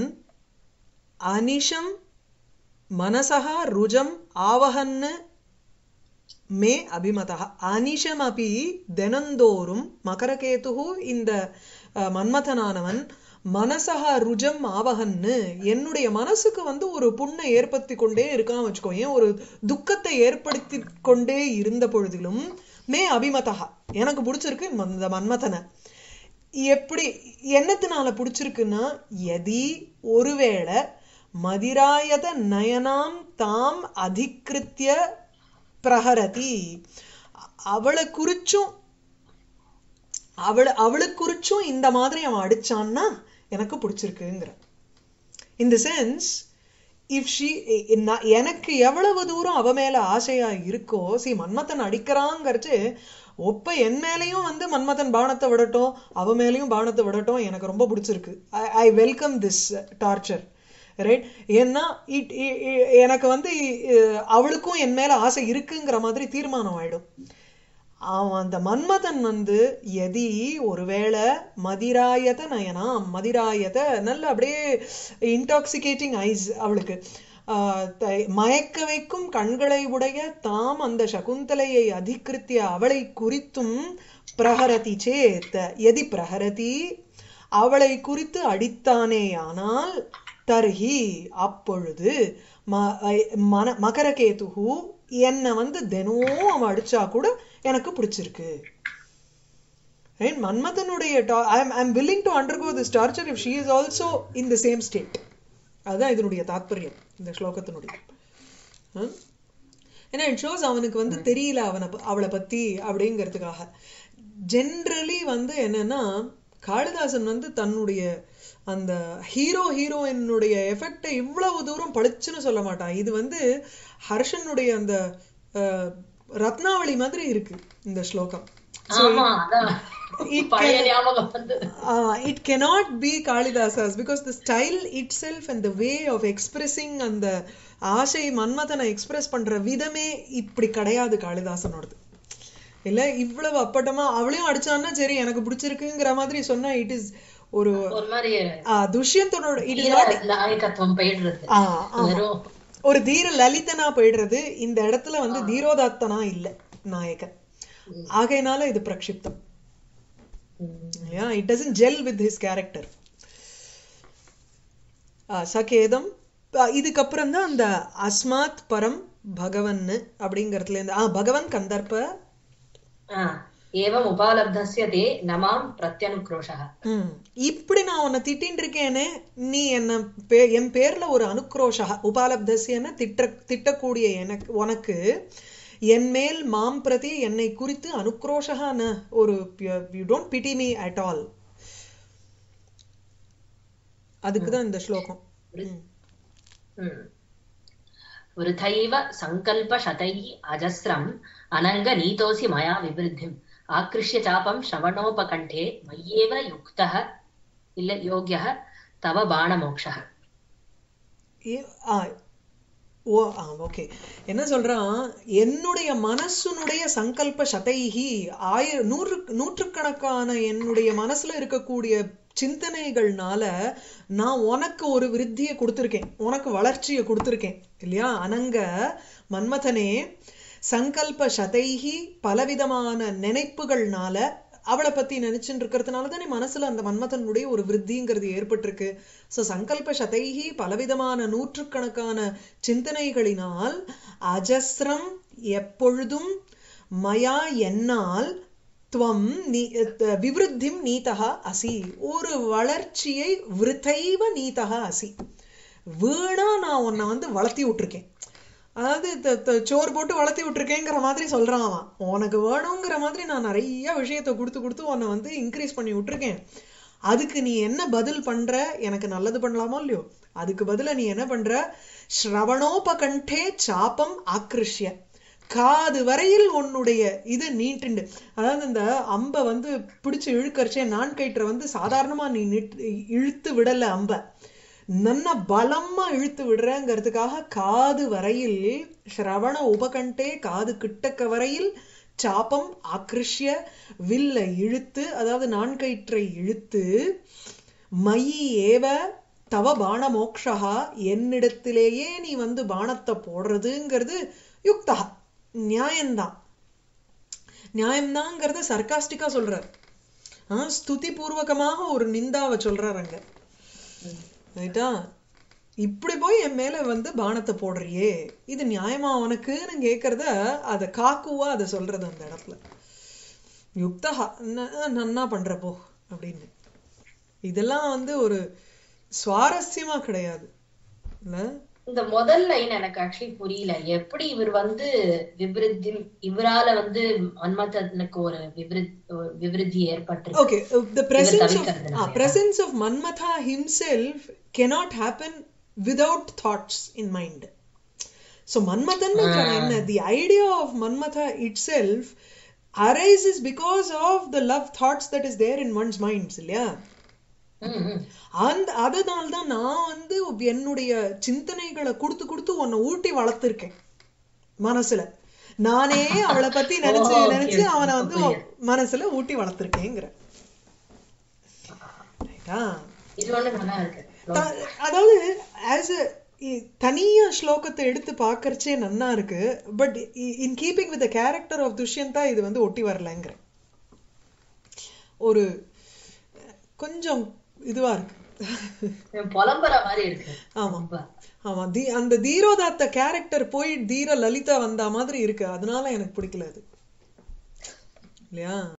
அனிஷம் மனசா ருஜம் ஆவஹன்னு மே அபிமதா அனிஷமபி தினந்தோறும் மகரகேதுகு இந்த அஹ், மன்மதனானவன் மனசக ருஜம் ஆவகன்னு என்னுடைய மனசுக்கு வந்து ஒரு புண்ணை ஏற்படுத்தி கொண்டே இருக்கான் வச்சுக்கோ ஏன் ஒரு துக்கத்தை ஏற்படுத்தி கொண்டே இருந்த பொழுதிலும் மே அபிமதா எனக்கு பிடிச்சிருக்கு இந்த மன்மதனை எப்படி என்னத்தினால பிடிச்சிருக்குன்னா எதி ஒருவேளை மதிராயத நயனாம் தாம் அதிகிருத்திய பிரஹரதி அவளை குறிச்சும் அவளை அவளை குறிச்சும் இந்த மாதிரி அவன் அடிச்சான்னா எனக்கு பிடிச்சிருக்குங்கிற இந்த சென்ஸ் இஃப் ஷீ எனக்கு எவ்வளவு தூரம் அவ மேல ஆசையா இருக்கோ சி மன்மதன் அடிக்கிறாங்கிறச்சு ஒப்ப என் மேலேயும் வந்து மன்மதன் பானத்தை விடட்டும் அவ மேலேயும் பானத்தை விடட்டும் எனக்கு ரொம்ப பிடிச்சிருக்கு I welcome this torture right ஏன்னா இட் எனக்கு வந்து அஹ், அவளுக்கும் என் மேல ஆசை இருக்குங்கிற மாதிரி தீர்மானம் ஆயிடும் அவன் அந்த மன்மதன் வந்து எதி ஒருவேளை மதிராயத நயனாம் மதிராயத நல்ல அப்படியே இன்டாக்சிகேட்டிங் ஐஸ் அவளுக்கு ஆஹ் த- மயக்க வைக்கும் கண்களை உடைய தாம் அந்த சகுந்தலையை அதிகிருத்திய அவளை குறித்தும் பிரஹரதி சேத் எதி பிரஹரதி அவளை குறித்து அடித்தானேயானால் தர்ஹி அப்பொழுது ம- ஐ- மன மகரகேதுகு என்னை வந்து தினமும் அவன் அடிச்சா கூட எனக்கு பிடிச்சிருக்கு Right? மன்மதனுடைய I'm I'm willing to undergo this torture if she is also in the same state அதுதான் இதனுடைய தாத்பரியம் இந்த ஸ்லோகத்தினுடைய ஹம்? ஏன்னா இட் ஷோஸ் அவனுக்கு வந்து தெரியல அவனை ப- அவளை பத்தி அப்படிங்கிறதுக்காக ஜென்ரலி வந்து என்னன்னா காளிதாசன் வந்து தன்னுடைய அந்த ஹீரோ ஹீரோயினுடைய எஃபெக்டை இவ்வளவு தூரம் பளிச்சுன்னு சொல்ல மாட்டான் இது வந்து ஹர்ஷனுடைய அந்த அஹ், ரத்னாவளி மாதிரி இருக்கு இந்த ஸ்லோகம் ஆமா அதான் It பழைய can- ஞாபகம் வந்து uh, it cannot be Kalidasa's because the style itself and the way of expressing அந்த ஆசை மன்மதனை எக்ஸ்பிரஸ் பண்ற விதமே இப்படி கிடையாது காளிதாசனோடது இல்ல இவ்வளவு அப்பட்டமா அவளையும் அடிச்சான்னா சரி எனக்கு பிடிச்சிருக்குங்கிற மாதிரி சொன்னா இட் இஸ் ஒரு ஒரு மாதிரி ஆஹ், துஷ்யந்தனோட இட் இஸ் வீர நாயகத்துவம் போயிடுறது வெறும் ஒரு தீர லலிதனா போயிடுறது இந்த இடத்துல வந்து தீரோதாத்தனா இல்ல நாயகன் ஆகையினால இது பிரக்ஷிப்தம் ம். இல்லையா it doesn't gel with his character சகேதம் அஹ் இதுக்கப்புறம் தான் அந்த அஸ்மாத் பரம் பகவன் அப்படிங்கறதுல இருந்து ஆ பகவன் கந்தர்ப்ப ஆ, ஏவம் உபாலப்தஸ்ய தே நமாம் பிரத்யனுக்ரோஷः ம். இப்படி நான் உன்னை திட்டின்னு இருக்கேனே நீ என்ன பே- என் பேர்ல ஒரு அனுக்ரோஷா உபாலப்தசியன திட்ட திட்டக்கூடிய எனக்கு உனக்கு என் மேல் மாம் பிரதி என்னை குறித்து அனுக்ரோஷகான ஒரு you don't pity me at all அதுக்கு தான் இந்த ஸ்லோகம் ம். ம். वृथैव सङ्कल्पशतैः अजस्रम् अनङ्गनीतोऽसि मया विवृद्धिम् आकृष्य चापं श्रवणोपकण्ठे मय्येव युक्तः इल योग्यः तव बाणमोक्षः ஏ- ஆ, ஓ ஆ ஓகே என்ன சொல்றான் என்னுடைய மனசுனுடைய சங்கல்ப சதைகி ஆயிர நூறு நூற்றுக்கணக்கான என்னுடைய மனசுல இருக்கக்கூடிய சிந்தனைகள்னால நான் உனக்கு ஒரு விருத்தியை கொடுத்துருக்கேன் உனக்கு வளர்ச்சியை கொடுத்துருக்கேன் இல்லையா அனங்க மன்மதனே சங்கல்ப சதைகி பலவிதமான நினைப்புகள்னால அவளை பத்தி நினைச்சுட்டு இருக்கிறதுனால தானே மனசுல அந்த மன்மதனுடைய ஒரு விருத்திங்கிறது ஏற்பட்டிருக்கு சோ சங்கல்ப சதைகி பலவிதமான நூற்றுக்கணக்கான சிந்தனைகளினால் அஜஸ்ரம் எப்பொழுதும் மயா என்னால் துவம் நீ த- விவருத்திம் நீதகா அசி ஒரு வளர்ச்சியை விருத்தைவ நீதகா அசி வீணா நான் உன்னை வந்து வளர்த்தி விட்டுருக்கேன் அதாவது த- த- சோறு போட்டு வளர்த்தி விட்டுருக்கேங்கிற மாதிரி சொல்றான் அவன் உனக்கு வேணுங்கிற மாதிரி நான் நிறைய விஷயத்த கொடுத்து கொடுத்து உன்னை வந்து இன்க்ரீஸ் பண்ணி விட்டுருக்கேன் அதுக்கு நீ என்ன பதில் பண்ற எனக்கு நல்லது பண்ணலாமோ இல்லையோ அதுக்கு பதிலா நீ என்ன பண்ற ஸ்ரவணோபகண்டே சாப்பம் ஆக்ருஷ்ய காது வரையில் உன்னுடைய இது நீட்டுண்டு அதாவது இந்த அம்பை வந்து பிடிச்சு இழுக்கறச்சே நான் கயிற்ற வந்து சாதாரணமா நீ நிட்- இழுத்து விடல அம்பை நன்ன பலமா இழுத்து விடுறேங்கிறதுக்காக காது வரையில் ஸ்ரவண உபகண்டே காது கிட்டக்க வரையில் சாப்பம் ஆக்ருஷ்ய வில்ல இழுத்து அதாவது நான்கயிற்றை இழுத்து மயி ஏவ தவ பாண மோக்ஷா என்னிடத்திலேயே நீ வந்து பாணத்தை போடுறதுங்கிறது யுக்தா நியாயம்தான் நியாயம்தாங்கிறத சர்க்காஸ்டிக்கா சொல்றார் ஆ, ஸ்துதி பூர்வகமாக ஒரு நிந்தாவை சொல்றார் அங்க ரைட்டா இப்படி போய் என் மேல வந்து பானத்தை போடுறியே இது நியாயமா உனக்குன்னு கேக்குறத அத காக்குவா அதை சொல்றது அந்த இடத்துல யுக்தா ந- நன்னா பண்ற போ அப்படின்னு இதெல்லாம் வந்து ஒரு சுவாரஸ்யமா கிடையாது இல்ல இந்த முதல் லைன் எனக்கு ஆக்சுவலி புரியல எப்படி இவர் வந்து விபரித்தி இவரால வந்து மன்மதனுக்கு ஒரு விபரித் ஒரு விபரித்தி ஏற்பட்டிருக்கு Okay, uh, the presence of தவிர்க்கிறதுனால. ah, presence of Manmatha himself cannot happen without thoughts in mind. So Manmathan என்ன the idea of Manmatha itself arises because of the love thoughts that is there in one's minds இல்லையா ம், ம். அந்த அதனால தான் நான் வந்து என்னுடைய சிந்தனைகளை கொடுத்து கொடுத்து உன்னை ஊட்டி வளர்த்திருக்கேன் மனசுல நானே அவளை பத்தி நினைச்சு ஓ, okay, நினைச்சு okay. அவனை வந்து புரியுது. மனசுல ஊட்டி வளர்த்திருக்கேங்கிற ரைட்டா இது ஒண்ணு நல்லா இருக்கு த- அதாவது ஆஸ் அ தனியா ஸ்லோகத்தை எடுத்து பார்க்கறச்சே நன்னா இருக்கு but in keeping with character of Dushyanta இது வந்து ஒட்டி வரலங்கிற ஒரு கொஞ்சம் இதுவா இருக்கு புலம்புற மாதிரி இருக்கு ஆமா ரொம்ப ஆமா தி அந்த தீரோதாத்த கேரக்டர் போய் தீர லலிதா வந்த மாதிரி இருக்கு அதனால எனக்கு பிடிக்கல அது இல்லையா